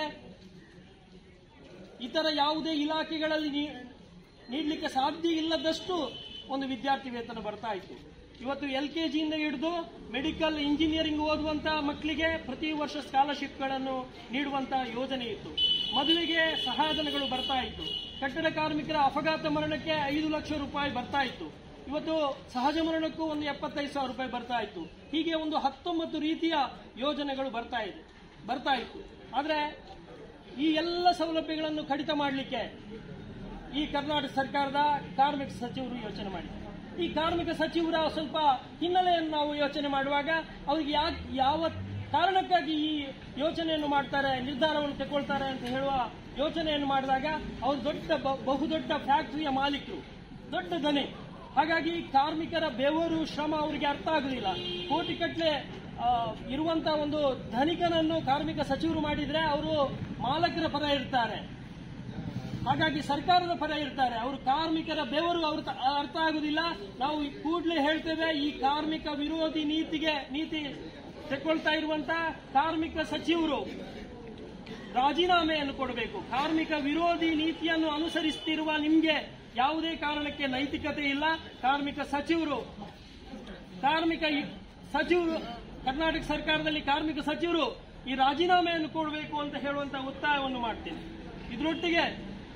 ಇತರ ಯಾವುದೇ ಇಲಾಖೆಗಳಲ್ಲಿ ನೀ- ನೀಡಲಿಕ್ಕೆ ಸಾಧ್ಯ ಇಲ್ಲದಷ್ಟು ಒಂದು ವಿದ್ಯಾರ್ಥಿ ವೇತನ ಬರ್ತಾ ಇತ್ತು ಇವತ್ತು ಎಲ್ ಕೆ ಜಿಯಿಂದ ಹಿಡಿದು ಮೆಡಿಕಲ್ ಇಂಜಿನಿಯರಿಂಗ್ ಓದುವಂತಹ ಮಕ್ಕಳಿಗೆ ಪ್ರತಿ ವರ್ಷ ಸ್ಕಾಲರ್ಶಿಪ್ಗಳನ್ನು ನೀಡುವಂತಹ ಯೋಜನೆ ಇತ್ತು ಮದುವೆಗೆ ಸಹಾಯಧನಗಳು ಬರ್ತಾ ಇತ್ತು ಕಟ್ಟಡ ಕಾರ್ಮಿಕರ ಅಪಘಾತ ಮರಣಕ್ಕೆ ಐದು ಲಕ್ಷ ರೂಪಾಯಿ ಬರ್ತಾ ಇತ್ತು ಇವತ್ತು ಸಹಜ ಮರಣಕ್ಕೂ ಒಂದು ಎಪ್ಪತ್ತೈದು ಸಾವಿರ ರೂಪಾಯಿ ಬರ್ತಾ ಇತ್ತು ಹೀಗೆ ಒಂದು ಹತ್ತೊಂಬತ್ತು ರೀತಿಯ ಯೋಜನೆಗಳು ಬರ್ತಾ ಇದೆ ಬರ್ತಾ ಇತ್ತು ಆದ್ರೆ ಈ ಎಲ್ಲ ಸೌಲಭ್ಯಗಳನ್ನು ಕಡಿತ ಮಾಡಲಿಕ್ಕೆ ಈ ಕರ್ನಾಟಕ ಸರ್ಕಾರದ ಕಾರ್ಮಿಕ ಸಚಿವರು ಯೋಚನೆ ಮಾಡಿದ್ದಾರೆ ಈ ಕಾರ್ಮಿಕ ಸಚಿವರ ಸ್ವಲ್ಪ ಹಿನ್ನೆಲೆಯನ್ನು ನಾವು ಯೋಚನೆ ಮಾಡುವಾಗ ಅವ್ರಿಗೆ ಯಾಕೆ ಯಾವ ಕಾರಣಕ್ಕಾಗಿ ಈ ಯೋಚನೆಯನ್ನು ಮಾಡ್ತಾರೆ ನಿರ್ಧಾರವನ್ನು ತಗೊಳ್ತಾರೆ ಅಂತ ಹೇಳುವ ಯೋಚನೆಯನ್ನು ಮಾಡಿದಾಗ ಅವರು ದೊಡ್ಡ ಬ- ಬಹುದೊಡ್ಡ ಫ್ಯಾಕ್ಟರಿಯ ಮಾಲೀಕರು ದೊಡ್ಡ ದನಿ ಹಾಗಾಗಿ ಕಾರ್ಮಿಕರ ಬೆವರು ಶ್ರಮ ಅವರಿಗೆ ಅರ್ಥ ಆಗುದಿಲ್ಲ ಕೋಟಿಗಟ್ಟಲೆ ಆ, ಇರುವಂತ ಒಂದು ಧನಿಕನನ್ನು ಕಾರ್ಮಿಕ ಸಚಿವರು ಮಾಡಿದ್ರೆ ಅವರು ಮಾಲಕರ ಪರ ಇರ್ತಾರೆ ಹಾಗಾಗಿ ಸರ್ಕಾರದ ಪರ ಇರ್ತಾರೆ ಅವರು ಕಾರ್ಮಿಕರ ಬೆವರು ಅವ್ರ ತ- ಅರ್ಥ ಆಗುದಿಲ್ಲ ನಾವು ಈ ಕೂಡಲೇ ಹೇಳ್ತೇವೆ ಈ ಕಾರ್ಮಿಕ ವಿರೋಧಿ ನೀತಿಗೆ ನೀತಿ ತೆಕ್ಕೊಳ್ತಾ ಇರುವಂತ ಕಾರ್ಮಿಕ ಸಚಿವರು ರಾಜೀನಾಮೆಯನ್ನು ಕೊಡಬೇಕು ಕಾರ್ಮಿಕ ವಿರೋಧಿ ನೀತಿಯನ್ನು ಅನುಸರಿಸುತ್ತಿರುವ ನಿಮಗೆ ಯಾವುದೇ ಕಾರಣಕ್ಕೆ ನೈತಿಕತೆ ಇಲ್ಲ ಕಾರ್ಮಿಕ ಸಚಿವರು ಕಾರ್ಮಿಕ ಇ- ಸಚಿವರು ಕರ್ನಾಟಕ ಸರ್ಕಾರದಲ್ಲಿ ಕಾರ್ಮಿಕ ಸಚಿವರು ಈ ರಾಜೀನಾಮೆಯನ್ನು ಕೊಡಬೇಕು ಅಂತ ಹೇಳುವಂತ ಒತ್ತಾಯವನ್ನು ಮಾಡ್ತೇನೆ ಇದರೊಟ್ಟಿಗೆ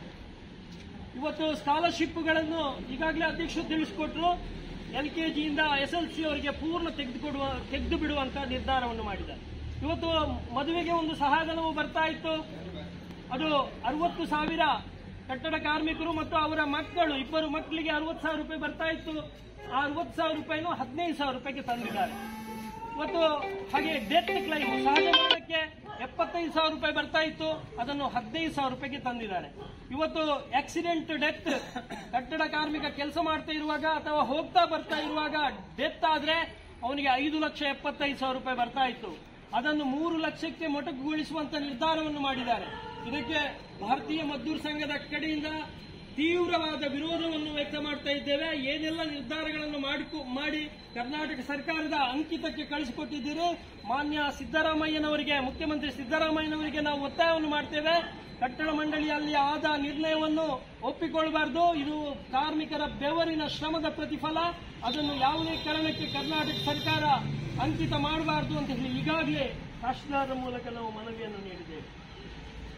ಇವತ್ತು ಸ್ಕಾಲರ್ಶಿಪ್ಗಳನ್ನು ಈಗಾಗಲೇ ಅಧ್ಯಕ್ಷರು ತಿಳಿಸಿಕೊಟ್ರು ಎಲ್ ಕೆ ಜಿಯಿಂದ ಎಸ್ ಎಲ್ ಸಿ ಅವರಿಗೆ ಪೂರ್ಣ ತೆಗೆದುಕೊಡುವ ತೆಗೆದು ಬಿಡುವಂತ ನಿರ್ಧಾರವನ್ನು ಮಾಡಿದ್ದಾರೆ ಇವತ್ತು ಮದುವೆಗೆ ಒಂದು ಸಹಾಯಧನವು ಬರ್ತಾ ಇತ್ತು ಅದು ಅರವತ್ತು ಸಾವಿರ ಕಟ್ಟಡ ಕಾರ್ಮಿಕರು ಮತ್ತು ಅವರ ಮಕ್ಕಳು ಇಬ್ಬರು ಮಕ್ಕಳಿಗೆ ಅರವತ್ತು ಸಾವಿರ ರೂಪಾಯಿ ಬರ್ತಾ ಇತ್ತು ಆ ಅರವತ್ತು ಸಾವಿರ ರೂಪಾಯಿನೂ ಹದಿನೈದು ಸಾವಿರ ರೂಪಾಯಿಗೆ ತಂದಿದ್ದಾರೆ ಇವತ್ತು ಹಾಗೆ ಡೆತ್ ಕ್ಲೈಮ್ ಸಹಜ ಮರಣಕ್ಕೆ ಎಪ್ಪತ್ತೈದು ಸಾವಿರ ರೂಪಾಯಿ ಬರ್ತಾ ಇತ್ತು ಅದನ್ನು ಹದಿನೈದು ಸಾವಿರ ರೂಪಾಯಿಗೆ ತಂದಿದ್ದಾರೆ ಇವತ್ತು ಆಕ್ಸಿಡೆಂಟ್ ಡೆತ್ ಕಟ್ಟಡ ಕಾರ್ಮಿಕ ಕೆಲಸ ಮಾಡ್ತಾ ಇರುವಾಗ ಅಥವಾ ಹೋಗ್ತಾ ಬರ್ತಾ ಇರುವಾಗ ಡೆತ್ ಆದ್ರೆ ಅವನಿಗೆ ಐದು ಲಕ್ಷ ಎಪ್ಪತ್ತೈದು ಸಾವಿರ ರೂಪಾಯಿ ಬರ್ತಾ ಇತ್ತು ಅದನ್ನು ಮೂರು ಲಕ್ಷಕ್ಕೆ ಮೊಟಕುಗೊಳಿಸುವಂತ ನಿರ್ಧಾರವನ್ನು ಮಾಡಿದ್ದಾರೆ ಇದಕ್ಕೆ ಭಾರತೀಯ ಮದ್ದೂರು ಸಂಘದ ಕಡೆಯಿಂದ ತೀವ್ರವಾದ ವಿರೋಧವನ್ನು ವ್ಯಕ್ತ ಮಾಡ್ತಾ ಇದ್ದೇವೆ ಏನೆಲ್ಲ ನಿರ್ಧಾರಗಳನ್ನು ಮಾಡಿಕೊ ಮಾಡಿ ಕರ್ನಾಟಕ ಸರ್ಕಾರದ ಅಂಕಿತಕ್ಕೆ ಕಳಿಸಿಕೊಟ್ಟಿದ್ದೀರಿ ಮಾನ್ಯ ಸಿದ್ದರಾಮಯ್ಯನವರಿಗೆ ಮುಖ್ಯಮಂತ್ರಿ ಸಿದ್ದರಾಮಯ್ಯನವರಿಗೆ ನಾವು ಒತ್ತಾಯವನ್ನು ಮಾಡ್ತೇವೆ ಕಟ್ಟಡ ಮಂಡಳಿಯಲ್ಲಿ ಆದ ನಿರ್ಣಯವನ್ನು ಒಪ್ಪಿಕೊಳ್ಳಬಾರದು ಇದು ಕಾರ್ಮಿಕರ ಬೆವರಿನ ಶ್ರಮದ ಪ್ರತಿಫಲ ಅದನ್ನು ಯಾವುದೇ ಕಾರಣಕ್ಕೆ ಕರ್ನಾಟಕ ಸರ್ಕಾರ ಅಂಕಿತ ಮಾಡಬಾರದು ಅಂತ ಹೇಳಿ ಈಗಾಗಲೇ ತಹಶೀಲ್ದಾರರ ಮೂಲಕ ನಾವು ಮನವಿಯನ್ನು ನೀಡಿದ್ದೇವೆ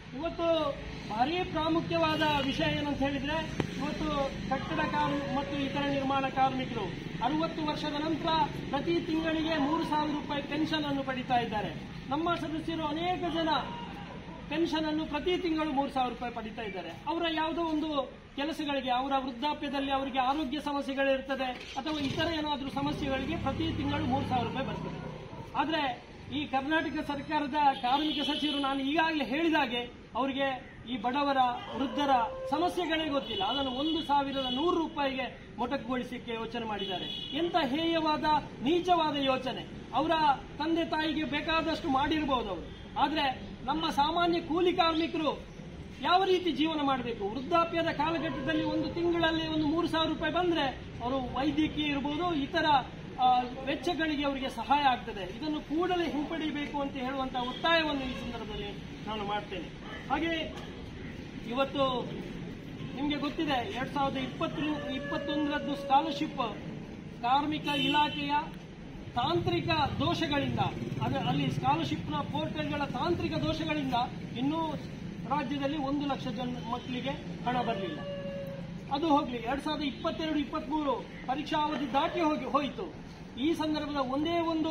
ಇವತ್ತು ಭಾರಿ ಪ್ರಾಮುಖ್ಯವಾದ ವಿಷಯ ಏನಂತ ಹೇಳಿದ್ರೆ ಇವತ್ತು ಕಟ್ಟಡ ಕಾರ್ಮಿ ಮತ್ತು ಇತರ ನಿರ್ಮಾಣ ಕಾರ್ಮಿಕರು ಅರವತ್ತು ವರ್ಷದ ನಂತರ ಪ್ರತಿ ತಿಂಗಳಿಗೆ ಮೂರು ಸಾವಿರ ರೂಪಾಯಿ ಪೆನ್ಷನ್ ಅನ್ನು ಪಡಿತಾ ಇದ್ದಾರೆ ನಮ್ಮ ಸದಸ್ಯರು ಅನೇಕ ಜನ ಪೆನ್ಷನ್ ಅನ್ನು ಪ್ರತಿ ತಿಂಗಳು ಮೂರು ಸಾವಿರ ರೂಪಾಯಿ ಪಡಿತಾ ಇದ್ದಾರೆ ಅವರ ಯಾವುದೋ ಒಂದು ಕೆಲಸಗಳಿಗೆ ಅವರ ವೃದ್ಧಾಪ್ಯದಲ್ಲಿ ಅವರಿಗೆ ಆರೋಗ್ಯ ಸಮಸ್ಯೆಗಳಿರ್ತದೆ ಅಥವಾ ಇತರ ಏನಾದರೂ ಸಮಸ್ಯೆಗಳಿಗೆ ಪ್ರತಿ ತಿಂಗಳು ಮೂರು ಸಾವಿರ ರೂಪಾಯಿ ಬರ್ತದೆ ಆದ್ರೆ ಈ ಕರ್ನಾಟಕ ಸರ್ಕಾರದ ಕಾರ್ಮಿಕ ಸಚಿವರು ನಾನು ಈಗಾಗಲೇ ಹೇಳಿದಾಗೆ ಅವರಿಗೆ ಈ ಬಡವರ ವೃದ್ಧರ ಸಮಸ್ಯೆಗಳೇ ಗೊತ್ತಿಲ್ಲ ಅದನ್ನು ಒಂದು ಸಾವಿರದ ನೂರು ರೂಪಾಯಿಗೆ ಮೊಟಕುಗೊಳಿಸಲಿಕ್ಕೆ ಯೋಚನೆ ಮಾಡಿದ್ದಾರೆ ಎಂತ ಹೇಯವಾದ ನೀಚವಾದ ಯೋಚನೆ ಅವರ ತಂದೆ ತಾಯಿಗೆ ಬೇಕಾದಷ್ಟು ಮಾಡಿರಬಹುದು ಅವರು ಆದ್ರೆ ನಮ್ಮ ಸಾಮಾನ್ಯ ಕೂಲಿ ಕಾರ್ಮಿಕರು ಯಾವ ರೀತಿ ಜೀವನ ಮಾಡಬೇಕು ವೃದ್ಧಾಪ್ಯದ ಕಾಲಘಟ್ಟದಲ್ಲಿ ಒಂದು ತಿಂಗಳಲ್ಲಿ ಒಂದು ಮೂರು ಸಾವಿರ ರೂಪಾಯಿ ಬಂದ್ರೆ ಅವರು ವೈದ್ಯಕೀಯ ಇರಬಹುದು ಇತರ ಆ, ವೆಚ್ಚಗಳಿಗೆ ಅವರಿಗೆ ಸಹಾಯ ಆಗ್ತದೆ ಇದನ್ನು ಕೂಡಲೇ ಹಿಂಪಡಿಬೇಕು ಅಂತ ಹೇಳುವಂತಹ ಒತ್ತಾಯವನ್ನು ಈ ಸಂದರ್ಭದಲ್ಲಿ ನಾನು ಮಾಡ್ತೇನೆ ಹಾಗೆ ಇವತ್ತು ನಿಮಗೆ ಗೊತ್ತಿದೆ ಎರಡ್ ಸಾವಿರದ ಇಪ್ಪತ್ತು ಇಪ್ಪತ್ತೊಂದರದ್ದು ಸ್ಕಾಲರ್ಶಿಪ್ ಕಾರ್ಮಿಕ ಇಲಾಖೆಯ ತಾಂತ್ರಿಕ ದೋಷಗಳಿಂದ ಅದ- ಅಲ್ಲಿ ಸ್ಕಾಲರ್ಶಿಪ್ನ ಪೋರ್ಟಲ್ಗಳ ತಾಂತ್ರಿಕ ದೋಷಗಳಿಂದ ಇನ್ನೂ ರಾಜ್ಯದಲ್ಲಿ ಒಂದು ಲಕ್ಷ ಜನ ಮಕ್ಕಳಿಗೆ ಹಣ ಬರಲಿಲ್ಲ ಅದು ಹೋಗ್ಲಿ ಎರಡ್ ಸಾವಿರದ ಇಪ್ಪತ್ತೆರಡು ಇಪ್ಪತ್ಮೂರು ಪರೀಕ್ಷಾ ಅವಧಿ ದಾಟಿ ಹೋಗಿ ಹೋಯಿತು ಈ ಸಂದರ್ಭದ ಒಂದೇ ಒಂದು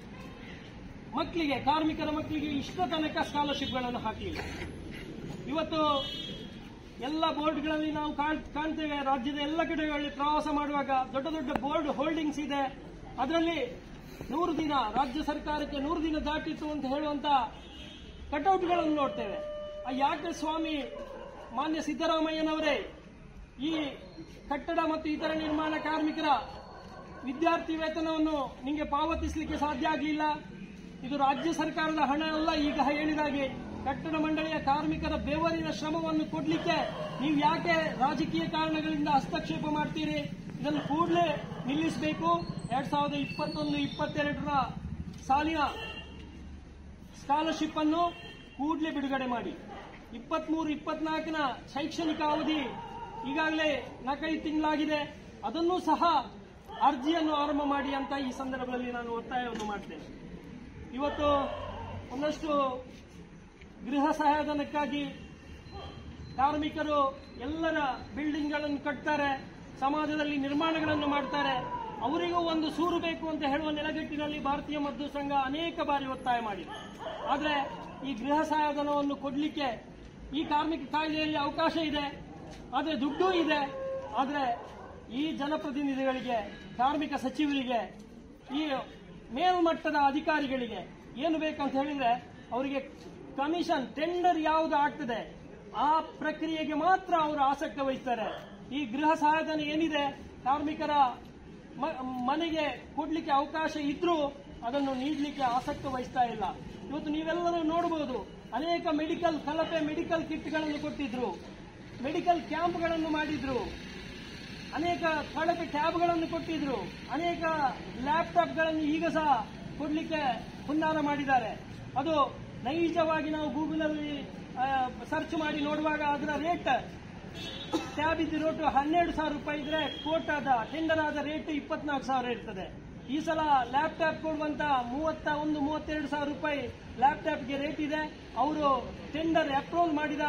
ಮಕ್ಕಳಿಗೆ ಕಾರ್ಮಿಕರ ಮಕ್ಕಳಿಗೆ ಇಷ್ಟ ತನಕ ಸ್ಕಾಲರ್ಶಿಪ್ಗಳನ್ನು ಹಾಕಲಿಲ್ಲ ಇವತ್ತು ಎಲ್ಲ ಬೋರ್ಡ್ಗಳಲ್ಲಿ ನಾವು ಕಾಣ್- ಕಾಣ್ತೇವೆ ರಾಜ್ಯದ ಎಲ್ಲ ಕಡೆಗಳಲ್ಲಿ ಪ್ರವಾಸ ಮಾಡುವಾಗ ದೊಡ್ಡ ದೊಡ್ಡ ಬೋರ್ಡ್ ಹೋಲ್ಡಿಂಗ್ಸ್ ಇದೆ ಅದರಲ್ಲಿ ನೂರು ದಿನ ರಾಜ್ಯ ಸರ್ಕಾರಕ್ಕೆ ನೂರು ದಿನ ದಾಟಿತ್ತು ಅಂತ ಹೇಳುವಂತ ಕಟೌಟ್ಗಳನ್ನು ನೋಡ್ತೇವೆ ಆ ಯಾಕೆ ಸ್ವಾಮಿ ಮಾನ್ಯ ಸಿದ್ದರಾಮಯ್ಯನವರೇ ಈ ಕಟ್ಟಡ ಮತ್ತು ಇತರ ನಿರ್ಮಾಣ ಕಾರ್ಮಿಕರ ವಿದ್ಯಾರ್ಥಿ ವೇತನವನ್ನು ನಿಮಗೆ ಪಾವತಿಸಲಿಕ್ಕೆ ಸಾಧ್ಯ ಆಗಲಿಲ್ಲ ಇದು ರಾಜ್ಯ ಸರ್ಕಾರದ ಹಣ ಅಲ್ಲ ಈಗ ಹೇಳಿದಾಗೆ ಕಟ್ಟಡ ಮಂಡಳಿಯ ಕಾರ್ಮಿಕರ ಬೆವರಿನ ಶ್ರಮವನ್ನು ಕೊಡ್ಲಿಕ್ಕೆ ನೀವು ಯಾಕೆ ರಾಜಕೀಯ ಕಾರಣಗಳಿಂದ ಹಸ್ತಕ್ಷೇಪ ಮಾಡ್ತೀರಿ ಇದನ್ನು ಕೂಡಲೇ ನಿಲ್ಲಿಸಬೇಕು ಎರಡ್ ಸಾವಿರದ ಇಪ್ಪತ್ತೊಂದು ಇಪ್ಪತ್ತೆರಡರ ಸಾಲಿನ ಸ್ಕಾಲರ್ಶಿಪ್ ಅನ್ನು ಕೂಡಲೇ ಬಿಡುಗಡೆ ಮಾಡಿ ಇಪ್ಪತ್ಮೂರು ಇಪ್ಪತ್ನಾಲ್ಕನ ಶೈಕ್ಷಣಿಕ ಅವಧಿ ಈಗಾಗಲೇ ನಾಲ್ಕೈದು ತಿಂಗಳಾಗಿದೆ ಅದನ್ನೂ ಸಹ ಅರ್ಜಿಯನ್ನು ಆರಂಭ ಮಾಡಿ ಅಂತ ಈ ಸಂದರ್ಭದಲ್ಲಿ ನಾನು ಒತ್ತಾಯವನ್ನು ಮಾಡ್ತೇನೆ ಇವತ್ತು ಒಂದಷ್ಟು ಗೃಹ ಸಹಾಯಧನಕ್ಕಾಗಿ ಕಾರ್ಮಿಕರು ಎಲ್ಲರ ಬಿಲ್ಡಿಂಗ್ಗಳನ್ನು ಕಟ್ತಾರೆ ಸಮಾಜದಲ್ಲಿ ನಿರ್ಮಾಣಗಳನ್ನು ಮಾಡ್ತಾರೆ ಅವರಿಗೂ ಒಂದು ಸೂರು ಬೇಕು ಅಂತ ಹೇಳುವ ನೆಲಗಟ್ಟಿನಲ್ಲಿ ಭಾರತೀಯ ಮದ್ದು ಸಂಘ ಅನೇಕ ಬಾರಿ ಒತ್ತಾಯ ಮಾಡಿದೆ ಆದರೆ ಈ ಗೃಹ ಸಹಾಯಧನವನ್ನು ಕೊಡಲಿಕ್ಕೆ ಈ ಕಾರ್ಮಿಕ ಕಾಯ್ದೆಯಲ್ಲಿ ಅವಕಾಶ ಇದೆ ಆದರೆ ದುಡ್ಡು ಇದೆ ಆದರೆ ಈ ಜನಪ್ರತಿನಿಧಿಗಳಿಗೆ ಕಾರ್ಮಿಕ ಸಚಿವರಿಗೆ ಈ ಮೇಲ್ಮಟ್ಟದ ಅಧಿಕಾರಿಗಳಿಗೆ ಏನು ಬೇಕಂತ ಹೇಳಿದ್ರೆ ಅವರಿಗೆ ಕಮಿಷನ್ ಟೆಂಡರ್ ಯಾವುದು ಆಗ್ತದೆ ಆ ಪ್ರಕ್ರಿಯೆಗೆ ಮಾತ್ರ ಅವರು ಆಸಕ್ತಿ ವಹಿಸ್ತಾರೆ ಈ ಗೃಹ ಸಹಾಯಧನ ಏನಿದೆ ಕಾರ್ಮಿಕರ ಮ- ಮನೆಗೆ ಕೊಡ್ಲಿಕ್ಕೆ ಅವಕಾಶ ಇದ್ರೂ ಅದನ್ನು ನೀಡಲಿಕ್ಕೆ ಆಸಕ್ತಿ ವಹಿಸ್ತಾ ಇಲ್ಲ ಇವತ್ತು ನೀವೆಲ್ಲರೂ ನೋಡಬಹುದು ಅನೇಕ ಮೆಡಿಕಲ್ ಕಲಪೆ ಮೆಡಿಕಲ್ ಕಿಟ್ಗಳನ್ನು ಕೊಟ್ಟಿದ್ರು ಮೆಡಿಕಲ್ ಕ್ಯಾಂಪ್ಗಳನ್ನು ಮಾಡಿದ್ರು ಅನೇಕ ಕಳಪೆ ಟ್ಯಾಬ್ಗಳನ್ನು ಕೊಟ್ಟಿದ್ರು ಅನೇಕ ಲ್ಯಾಪ್ಟಾಪ್ಗಳನ್ನು ಈಗ ಸಹ ಕೊಡ್ಲಿಕ್ಕೆ ಹುನ್ನಾರ ಮಾಡಿದ್ದಾರೆ ಅದು ನೈಜವಾಗಿ ನಾವು ಗೂಗಲಲ್ಲಿ ಸರ್ಚ್ ಮಾಡಿ ನೋಡುವಾಗ ಅದರ ರೇಟ್ ಟ್ಯಾಬ್ ಇದ್ದ ರೇಟ್ ಹನ್ನೆರಡು ಸಾವಿರ ರೂಪಾಯಿ ಇದ್ರೆ ಕೋಟ್ ಆದ ಟೆಂಡರ್ ಆದ ರೇಟ್ ಇಪ್ಪತ್ನಾಲ್ಕು ಸಾವಿರ ಇರ್ತದೆ ಈ ಸಲ ಲ್ಯಾಪ್ಟಾಪ್ ಕೊಡುವಂತ ಮೂವತ್ತ ಒಂದು ಮೂವತ್ತೆರಡು ಸಾವಿರ ರೂಪಾಯಿ ಲ್ಯಾಪ್ಟಾಪ್ಗೆ ರೇಟ್ ಇದೆ ಅವರು ಟೆಂಡರ್ ಅಪ್ರೂವಲ್ ಮಾಡಿದ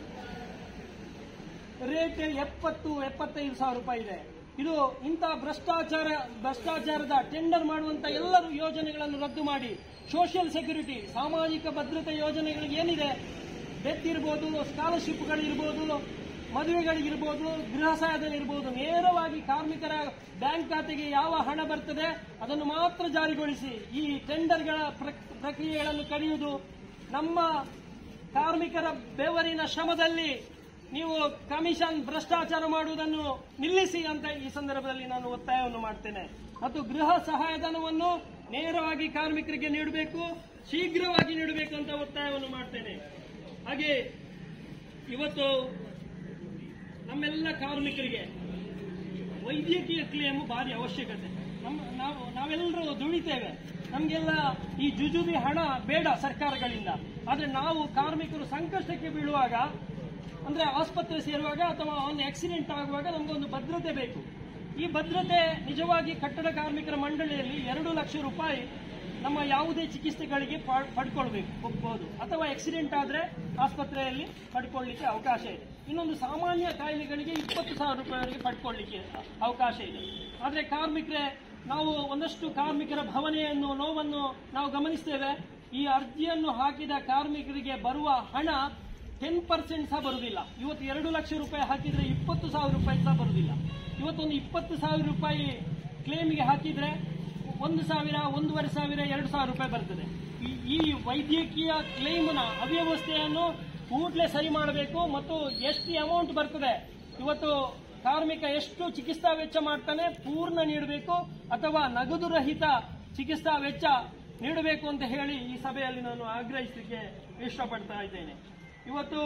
ರೇಟ್ ಎಪ್ಪತ್ತು ಎಪ್ಪತ್ತೈದು ಸಾವಿರ ರೂಪಾಯಿ ಇದೆ ಇದು ಇಂಥ ಭ್ರಷ್ಟಾಚಾರ ಭ್ರಷ್ಟಾಚಾರದ ಟೆಂಡರ್ ಮಾಡುವಂತ ಎಲ್ಲರೂ ಯೋಜನೆಗಳನ್ನು ರದ್ದು ಮಾಡಿ ಸೋಷಿಯಲ್ ಸೆಕ್ಯೂರಿಟಿ ಸಾಮಾಜಿಕ ಭದ್ರತೆ ಯೋಜನೆಗಳಿಗೆ ಏನಿದೆ ಡೆತ್ ಇರ್ಬೋದು ಸ್ಕಾಲರ್ಶಿಪ್ಗಳಿರ್ಬೋದು ಮದುವೆಗಳಿಗಿರ್ಬೋದು ಗೃಹ ಸಹಾಯಧನ ಇರ್ಬೋದು ನೇರವಾಗಿ ಕಾರ್ಮಿಕರ ಬ್ಯಾಂಕ್ ಖಾತೆಗೆ ಯಾವ ಹಣ ಬರ್ತದೆ ಅದನ್ನು ಮಾತ್ರ ಜಾರಿಗೊಳಿಸಿ ಈ ಟೆಂಡರ್ಗಳ ಪ್ರಕ್- ಪ್ರಕ್ರಿಯೆಗಳನ್ನು ಕಡಿಯುವುದು ನಮ್ಮ ಕಾರ್ಮಿಕರ ಬೆವರಿನ ಶ್ರಮದಲ್ಲಿ ನೀವು ಕಮಿಷನ್ ಭ್ರಷ್ಟಾಚಾರ ಮಾಡುವುದನ್ನು ನಿಲ್ಲಿಸಿ ಅಂತ ಈ ಸಂದರ್ಭದಲ್ಲಿ ನಾನು ಒತ್ತಾಯವನ್ನು ಮಾಡ್ತೇನೆ ಮತ್ತು ಗೃಹ ಸಹಾಯಧನವನ್ನು ನೇರವಾಗಿ ಕಾರ್ಮಿಕರಿಗೆ ನೀಡಬೇಕು ಶೀಘ್ರವಾಗಿ ನೀಡಬೇಕು ಅಂತ ಒತ್ತಾಯವನ್ನು ಮಾಡ್ತೇನೆ ಹಾಗೆ ಇವತ್ತು ನಮ್ಮೆಲ್ಲ ಕಾರ್ಮಿಕರಿಗೆ ವೈದ್ಯಕೀಯ ಕ್ಲೇಮ್ ಭಾರಿ ಅವಶ್ಯಕತೆ ನಮ್ಮ ನಾವು ನಾವೆಲ್ಲರೂ ದುಡಿತೇವೆ ನಮಗೆಲ್ಲ ಈ ಜುಜುಬಿ ಹಣ ಬೇಡ ಸರ್ಕಾರಗಳಿಂದ ಆದ್ರೆ ನಾವು ಕಾರ್ಮಿಕರು ಸಂಕಷ್ಟಕ್ಕೆ ಬೀಳುವಾಗ ಅಂದ್ರೆ ಆಸ್ಪತ್ರೆ ಸೇರುವಾಗ ಅಥವಾ ಒಂದು ಆಕ್ಸಿಡೆಂಟ್ ಆಗುವಾಗ ನಮಗೊಂದು ಭದ್ರತೆ ಬೇಕು ಈ ಭದ್ರತೆ ನಿಜವಾಗಿ ಕಟ್ಟಡ ಕಾರ್ಮಿಕರ ಮಂಡಳಿಯಲ್ಲಿ ಎರಡು ಲಕ್ಷ ರೂಪಾಯಿ ನಮ್ಮ ಯಾವುದೇ ಚಿಕಿತ್ಸೆಗಳಿಗೆ ಪ- ಪಡ್ಕೊಳ್ಬೇಕು ಹೋಗ್ಬೋದು ಅಥವಾ ಆಕ್ಸಿಡೆಂಟ್ ಆದ್ರೆ ಆಸ್ಪತ್ರೆಯಲ್ಲಿ ಪಡ್ಕೊಳ್ಳಿಕ್ಕೆ ಅವಕಾಶ ಇದೆ ಇನ್ನೊಂದು ಸಾಮಾನ್ಯ ಕಾಯಿಲೆಗಳಿಗೆ ಇಪ್ಪತ್ತು ಸಾವಿರ ರೂಪಾಯಿವರೆಗೆ ಪಡ್ಕೊಳ್ಳಿಕ್ಕೆ ಅವಕಾಶ ಇದೆ ಆದ್ರೆ ಕಾರ್ಮಿಕರೇ ನಾವು ಒಂದಷ್ಟು ಕಾರ್ಮಿಕರ ಭವನೆಯನ್ನು ನೋವನ್ನು ನಾವು ಗಮನಿಸ್ತೇವೆ ಈ ಅರ್ಜಿಯನ್ನು ಹಾಕಿದ ಕಾರ್ಮಿಕರಿಗೆ ಬರುವ ಹಣ ಟೆನ್ ಪರ್ಸೆಂಟ್ ಸಹ ಬರುವುದಿಲ್ಲ ಇವತ್ತು ಎರಡು ಲಕ್ಷ ರೂಪಾಯಿ ಹಾಕಿದ್ರೆ ಇಪ್ಪತ್ತು ಸಾವಿರ ರೂಪಾಯಿ ಸಹ ಬರುವುದಿಲ್ಲ ಇವತ್ತೊಂದು ಇಪ್ಪತ್ತು ಸಾವಿರ ರೂಪಾಯಿ ಕ್ಲೇಮಿಗೆ ಹಾಕಿದ್ರೆ ಒಂದು ಸಾವಿರ ಒಂದೂವರೆ ಸಾವಿರ ಎರಡು ಸಾವಿರ ರೂಪಾಯಿ ಬರ್ತದೆ ಈ- ಈ ವೈದ್ಯಕೀಯ ಕ್ಲೇಮ್ನ ಅವ್ಯವಸ್ಥೆಯನ್ನು ಕೂಡಲೇ ಸರಿ ಮಾಡಬೇಕು ಮತ್ತು ಎಷ್ಟು ಅಮೌಂಟ್ ಬರ್ತದೆ ಇವತ್ತು ಕಾರ್ಮಿಕ ಎಷ್ಟು ಚಿಕಿತ್ಸಾ ವೆಚ್ಚ ಮಾಡ್ತಾನೆ ಪೂರ್ಣ ನೀಡಬೇಕು ಅಥವಾ ನಗದು ರಹಿತ ಚಿಕಿತ್ಸಾ ವೆಚ್ಚ ನೀಡಬೇಕು ಅಂತ ಹೇಳಿ ಈ ಸಭೆಯಲ್ಲಿ ನಾನು ಆಗ್ರಹಿಸಲಿಕ್ಕೆ ಇಷ್ಟಪಡ್ತಾ ಇದ್ದೇನೆ ಇವತ್ತು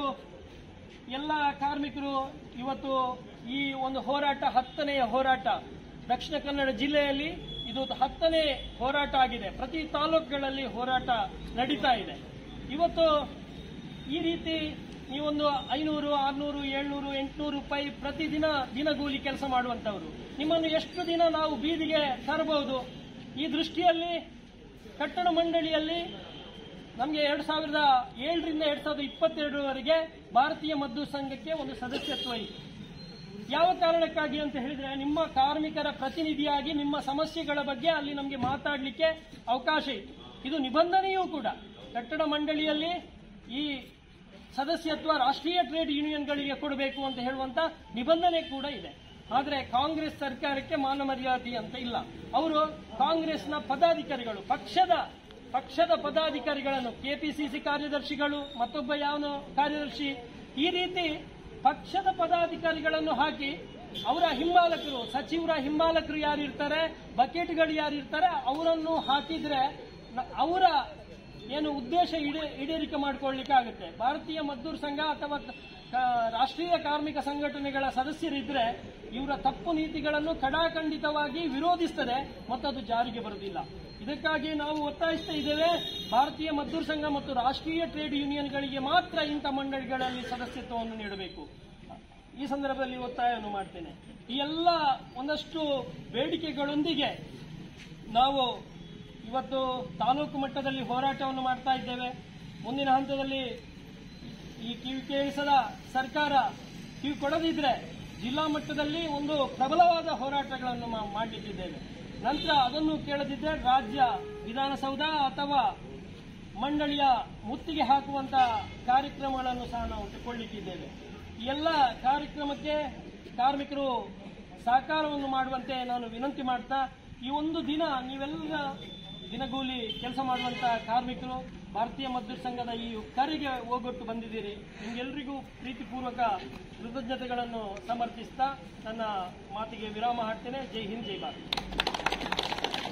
ಎಲ್ಲ ಕಾರ್ಮಿಕರು ಇವತ್ತು ಈ ಒಂದು ಹೋರಾಟ ಹತ್ತನೆಯ ಹೋರಾಟ ದಕ್ಷಿಣ ಕನ್ನಡ ಜಿಲ್ಲೆಯಲ್ಲಿ ಇದು ಹತ್ತನೇ ಹೋರಾಟ ಆಗಿದೆ ಪ್ರತಿ ತಾಲೂಕುಗಳಲ್ಲಿ ಹೋರಾಟ ನಡೀತಾ ಇದೆ ಇವತ್ತು ಈ ರೀತಿ ನೀವೊಂದು ಐನೂರು ಆರ್ನೂರು ಏಳ್ನೂರು ಎಂಟುನೂರು ರೂಪಾಯಿ ಪ್ರತಿದಿನ ದಿನಗೂಲಿ ಕೆಲಸ ಮಾಡುವಂತವರು ನಿಮ್ಮನ್ನು ಎಷ್ಟು ದಿನ ನಾವು ಬೀದಿಗೆ ತರಬಹುದು ಈ ದೃಷ್ಟಿಯಲ್ಲಿ ಕಟ್ಟಡ ಮಂಡಳಿಯಲ್ಲಿ ನಮಗೆ ಎರಡ್ ಸಾವಿರದ ಏಳರಿಂದ ಎರಡ್ ಸಾವಿರದ ಇಪ್ಪತ್ತೆರಡರವರೆಗೆ ಭಾರತೀಯ ಮದ್ದು ಸಂಘಕ್ಕೆ ಒಂದು ಸದಸ್ಯತ್ವ ಇದೆ ಯಾವ ಕಾರಣಕ್ಕಾಗಿ ಅಂತ ಹೇಳಿದ್ರೆ ನಿಮ್ಮ ಕಾರ್ಮಿಕರ ಪ್ರತಿನಿಧಿಯಾಗಿ ನಿಮ್ಮ ಸಮಸ್ಯೆಗಳ ಬಗ್ಗೆ ಅಲ್ಲಿ ನಮಗೆ ಮಾತಾಡಲಿಕ್ಕೆ ಅವಕಾಶ ಇತ್ತು ಇದು ನಿಬಂಧನೆಯೂ ಕೂಡ ಕಟ್ಟಡ ಮಂಡಳಿಯಲ್ಲಿ ಈ ಸದಸ್ಯತ್ವ ರಾಷ್ಟ್ರೀಯ ಟ್ರೇಡ್ ಯೂನಿಯನ್ಗಳಿಗೆ ಕೊಡಬೇಕು ಅಂತ ಹೇಳುವಂತ ನಿಬಂಧನೆ ಕೂಡ ಇದೆ ಆದರೆ ಕಾಂಗ್ರೆಸ್ ಸರ್ಕಾರಕ್ಕೆ ಮಾನ ಮರ್ಯಾದೆ ಅಂತ ಇಲ್ಲ ಅವರು ಕಾಂಗ್ರೆಸ್ನ ಪದಾಧಿಕಾರಿಗಳು ಪಕ್ಷದ ಪಕ್ಷದ ಪದಾಧಿಕಾರಿಗಳನ್ನು ಕೆಪಿಸಿಸಿ ಕಾರ್ಯದರ್ಶಿಗಳು ಮತ್ತೊಬ್ಬ ಯಾವನು ಕಾರ್ಯದರ್ಶಿ ಈ ರೀತಿ ಪಕ್ಷದ ಪದಾಧಿಕಾರಿಗಳನ್ನು ಹಾಕಿ ಅವರ ಹಿಂಬಾಲಕರು ಸಚಿವರ ಹಿಂಬಾಲಕರು ಯಾರಿರ್ತಾರೆ ಬಕೆಟ್ಗಳು ಯಾರಿರ್ತಾರೆ ಅವರನ್ನು ಹಾಕಿದ್ರೆ ನ- ಅವರ ಏನು ಉದ್ದೇಶ ಈಡೇ- ಈಡೇರಿಕೆ ಮಾಡಿಕೊಳ್ಳಿಕ್ಕೆ ಆಗುತ್ತೆ ಭಾರತೀಯ ಮದ್ದೂರು ಸಂಘ ಅಥವಾ ಕ- ರಾಷ್ಟ್ರೀಯ ಕಾರ್ಮಿಕ ಸಂಘಟನೆಗಳ ಸದಸ್ಯರಿದ್ರೆ ಇವರ ತಪ್ಪು ನೀತಿಗಳನ್ನು ಕಡಾಖಂಡಿತವಾಗಿ ವಿರೋಧಿಸ್ತದೆ ಮತ್ತು ಅದು ಜಾರಿಗೆ ಬರುವುದಿಲ್ಲ ಇದಕ್ಕಾಗಿ ನಾವು ಒತ್ತಾಯಿಸ್ತಾ ಇದ್ದೇವೆ ಭಾರತೀಯ ಮದ್ದೂರು ಸಂಘ ಮತ್ತು ರಾಷ್ಟ್ರೀಯ ಟ್ರೇಡ್ ಯೂನಿಯನ್ಗಳಿಗೆ ಮಾತ್ರ ಇಂಥ ಮಂಡಳಿಗಳಲ್ಲಿ ಸದಸ್ಯತ್ವವನ್ನು ನೀಡಬೇಕು ಈ ಸಂದರ್ಭದಲ್ಲಿ ಒತ್ತಾಯವನ್ನು ಮಾಡ್ತೇನೆ ಈ ಎಲ್ಲ ಒಂದಷ್ಟು ಬೇಡಿಕೆಗಳೊಂದಿಗೆ ನಾವು ಇವತ್ತು ತಾಲೂಕು ಮಟ್ಟದಲ್ಲಿ ಹೋರಾಟವನ್ನು ಮಾಡ್ತಾ ಇದ್ದೇವೆ ಮುಂದಿನ ಹಂತದಲ್ಲಿ ಈ ಕಿವಿ ಕೇಳಿಸದ ಸರ್ಕಾರ ಕಿವಿ ಕೊಡದಿದ್ರೆ ಜಿಲ್ಲಾ ಮಟ್ಟದಲ್ಲಿ ಒಂದು ಪ್ರಬಲವಾದ ಹೋರಾಟಗಳನ್ನು ಮಾ- ಮಾಡಲಿಕ್ಕಿದ್ದೇವೆ ನಂತರ ಅದನ್ನು ಕೇಳದಿದ್ದರೆ ರಾಜ್ಯ ವಿಧಾನಸೌಧ ಅಥವಾ ಮಂಡಳಿಯ ಮುತ್ತಿಗೆ ಹಾಕುವಂತ ಕಾರ್ಯಕ್ರಮಗಳನ್ನು ಸಹ ನಾವು ತಗೊಳ್ಳಿಕ್ಕಿದ್ದೇವೆ ಈ ಎಲ್ಲ ಕಾರ್ಯಕ್ರಮಕ್ಕೆ ಕಾರ್ಮಿಕರು ಸಹಕಾರವನ್ನು ಮಾಡುವಂತೆ ನಾನು ವಿನಂತಿ ಮಾಡ್ತಾ ಈ ಒಂದು ದಿನ ನೀವೆಲ್ಲ ದಿನಗೂಲಿ ಕೆಲಸ ಮಾಡುವಂತ ಕಾರ್ಮಿಕರು ಭಾರತೀಯ ಮದ್ದೂರು ಸಂಘದ ಈ ಕರೆಗೆ ಹೋಗೊಟ್ಟು ಬಂದಿದ್ದೀರಿ ನಿಮ್ಗೆಲ್ರಿಗೂ ಪ್ರೀತಿಪೂರ್ವಕ ಕೃತಜ್ಞತೆಗಳನ್ನು ಸಮರ್ಪಿಸ್ತಾ ನನ್ನ ಮಾತಿಗೆ ವಿರಾಮ ಹಾಡ್ತೇನೆ ಜೈ ಹಿಂದ್ ಜೈ ಭಾರತ್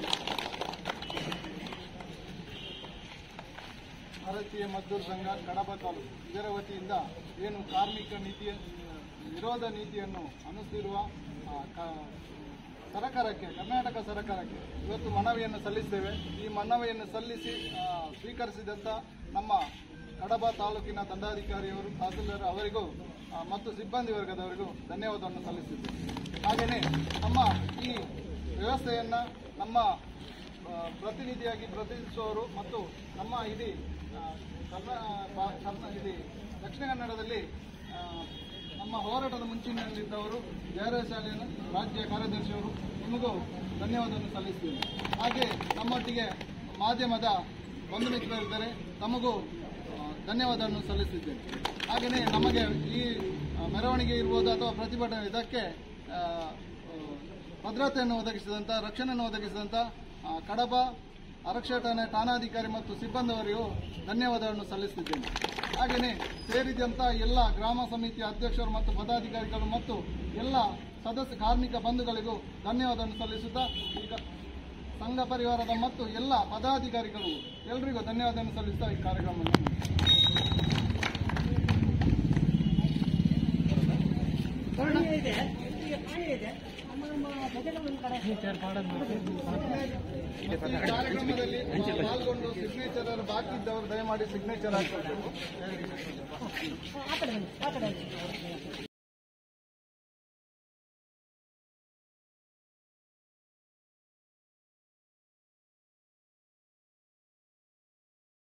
ಭಾರತೀಯ ಮದ್ದೂರು ಸಂಘ ಕಡಬ ತಾಲೂಕು ಇದರ ವತಿಯಿಂದ ಏನು ಕಾರ್ಮಿಕ ನೀತಿಯ ವಿರೋಧ ನೀತಿಯನ್ನು ಅನುಸರಿರುವ ಆ, ಕ- ಸರ್ಕಾರಕ್ಕೆ ಕರ್ನಾಟಕ ಸರ್ಕಾರಕ್ಕೆ ಇವತ್ತು ಮನವಿಯನ್ನು ಸಲ್ಲಿಸ್ತೇವೆ ಈ ಮನವಿಯನ್ನು ಸಲ್ಲಿಸಿ ಆ, ಸ್ವೀಕರಿಸಿದಂಥ ನಮ್ಮ ಕಡಬ ತಾಲೂಕಿನ ದಂಡಾಧಿಕಾರಿಯವರು ತಹಸೀಲ್ದಾರ್ ಅವರಿಗೂ ಆ, ಮತ್ತು ಸಿಬ್ಬಂದಿ ವರ್ಗದವರಿಗೂ ಧನ್ಯವಾದವನ್ನು ಸಲ್ಲಿಸಿದ್ದೇವೆ ಹಾಗೆಯೇ ನಮ್ಮ ಈ ವ್ಯವಸ್ಥೆಯನ್ನು ನಮ್ಮ ಆ, ಪ್ರತಿನಿಧಿಯಾಗಿ ಪ್ರತಿನಿಧಿಸುವವರು ಮತ್ತು ನಮ್ಮ ಇಡೀ ಆ, ಕರ್ನಾ ಬಾ- ಕರ್ನಾ ಇಡೀ ದಕ್ಷಿಣ ಕನ್ನಡದಲ್ಲಿ ಆ, ನಮ್ಮ ಹೋರಾಟದ ಮುಂಚಿನಲ್ಲಿದ್ದವರು ಜಯರಾಜ ಶಾಲೆಯ ರಾಜ್ಯ ಕಾರ್ಯದರ್ಶಿಯವರು ನಿಮಗೂ ಧನ್ಯವಾದವನ್ನು ಸಲ್ಲಿಸ್ತೀನಿ ಹಾಗೆ ನಮ್ಮೊಟ್ಟಿಗೆ ಮಾಧ್ಯಮದ ಬಂಧು ಮಿತ್ರರಿದ್ದಾರೆ ತಮಗೂ ಆ, ಧನ್ಯವಾದವನ್ನು ಸಲ್ಲಿಸಿದ್ದೇನೆ ಹಾಗೆಯೇ ನಮಗೆ ಈ ಆ, ಮೆರವಣಿಗೆ ಇರ್ಬೋದು ಅಥವಾ ಪ್ರತಿಭಟನೆ ಇದಕ್ಕೆ ಆ, ಆ, ಭದ್ರತೆಯನ್ನು ಒದಗಿಸಿದಂಥ ರಕ್ಷಣೆಯನ್ನು ಒದಗಿಸಿದಂಥ ಆ, ಕಡಬ ಆರಕ್ಷಕ ಠಾಣೆ ಠಾಣಾಧಿಕಾರಿ ಮತ್ತು ಸಿಬ್ಬಂದಿಯವರಿಗೂ ಧನ್ಯವಾದವನ್ನು ಸಲ್ಲಿಸುತ್ತಿದ್ದೇನೆ ಹಾಗೆಯೇ ಸೇರಿದಂಥ ಎಲ್ಲ ಗ್ರಾಮ ಸಮಿತಿಯ ಅಧ್ಯಕ್ಷರು ಮತ್ತು ಪದಾಧಿಕಾರಿಗಳು ಮತ್ತು ಎಲ್ಲ ಸದಸ್ಯ ಕಾರ್ಮಿಕ ಬಂಧುಗಳಿಗೂ ಧನ್ಯವಾದವನ್ನು ಸಲ್ಲಿಸುತ್ತಾ ಈಗ ಸಂಘ ಪರಿವಾರದ ಮತ್ತು ಎಲ್ಲ ಪದಾಧಿಕಾರಿಗಳು ಎಲ್ಲರಿಗೂ ಧನ್ಯವಾದವನ್ನು ಸಲ್ಲಿಸುತ್ತಾ ಈ ಕಾರ್ಯಕ್ರಮವನ್ನು ಹಾನಿ ಇದೆ ಈ ಹಾನಿ ಇದೆ ನಮ್ಮ ನಮ್ಮ ಪ್ರಜೆಗಳ ಒಂದು ಕಡೆ ಮತ್ತು ಈ ಕಾರ್ಯಕ್ರಮದಲ್ಲಿ ಪಾಲ್ಗೊಂಡು ಸಿಗ್ನೇಚರ್ ಬಾಕಿ ಇದ್ದವರು ದಯಮಾಡಿ ಸಿಗ್ನೇಚರ್ ಹಾಕಬೇಕು ಆ ಕಡೆ ಬನ್ನಿ ಆ ಕಡೆ ಬನ್ನಿ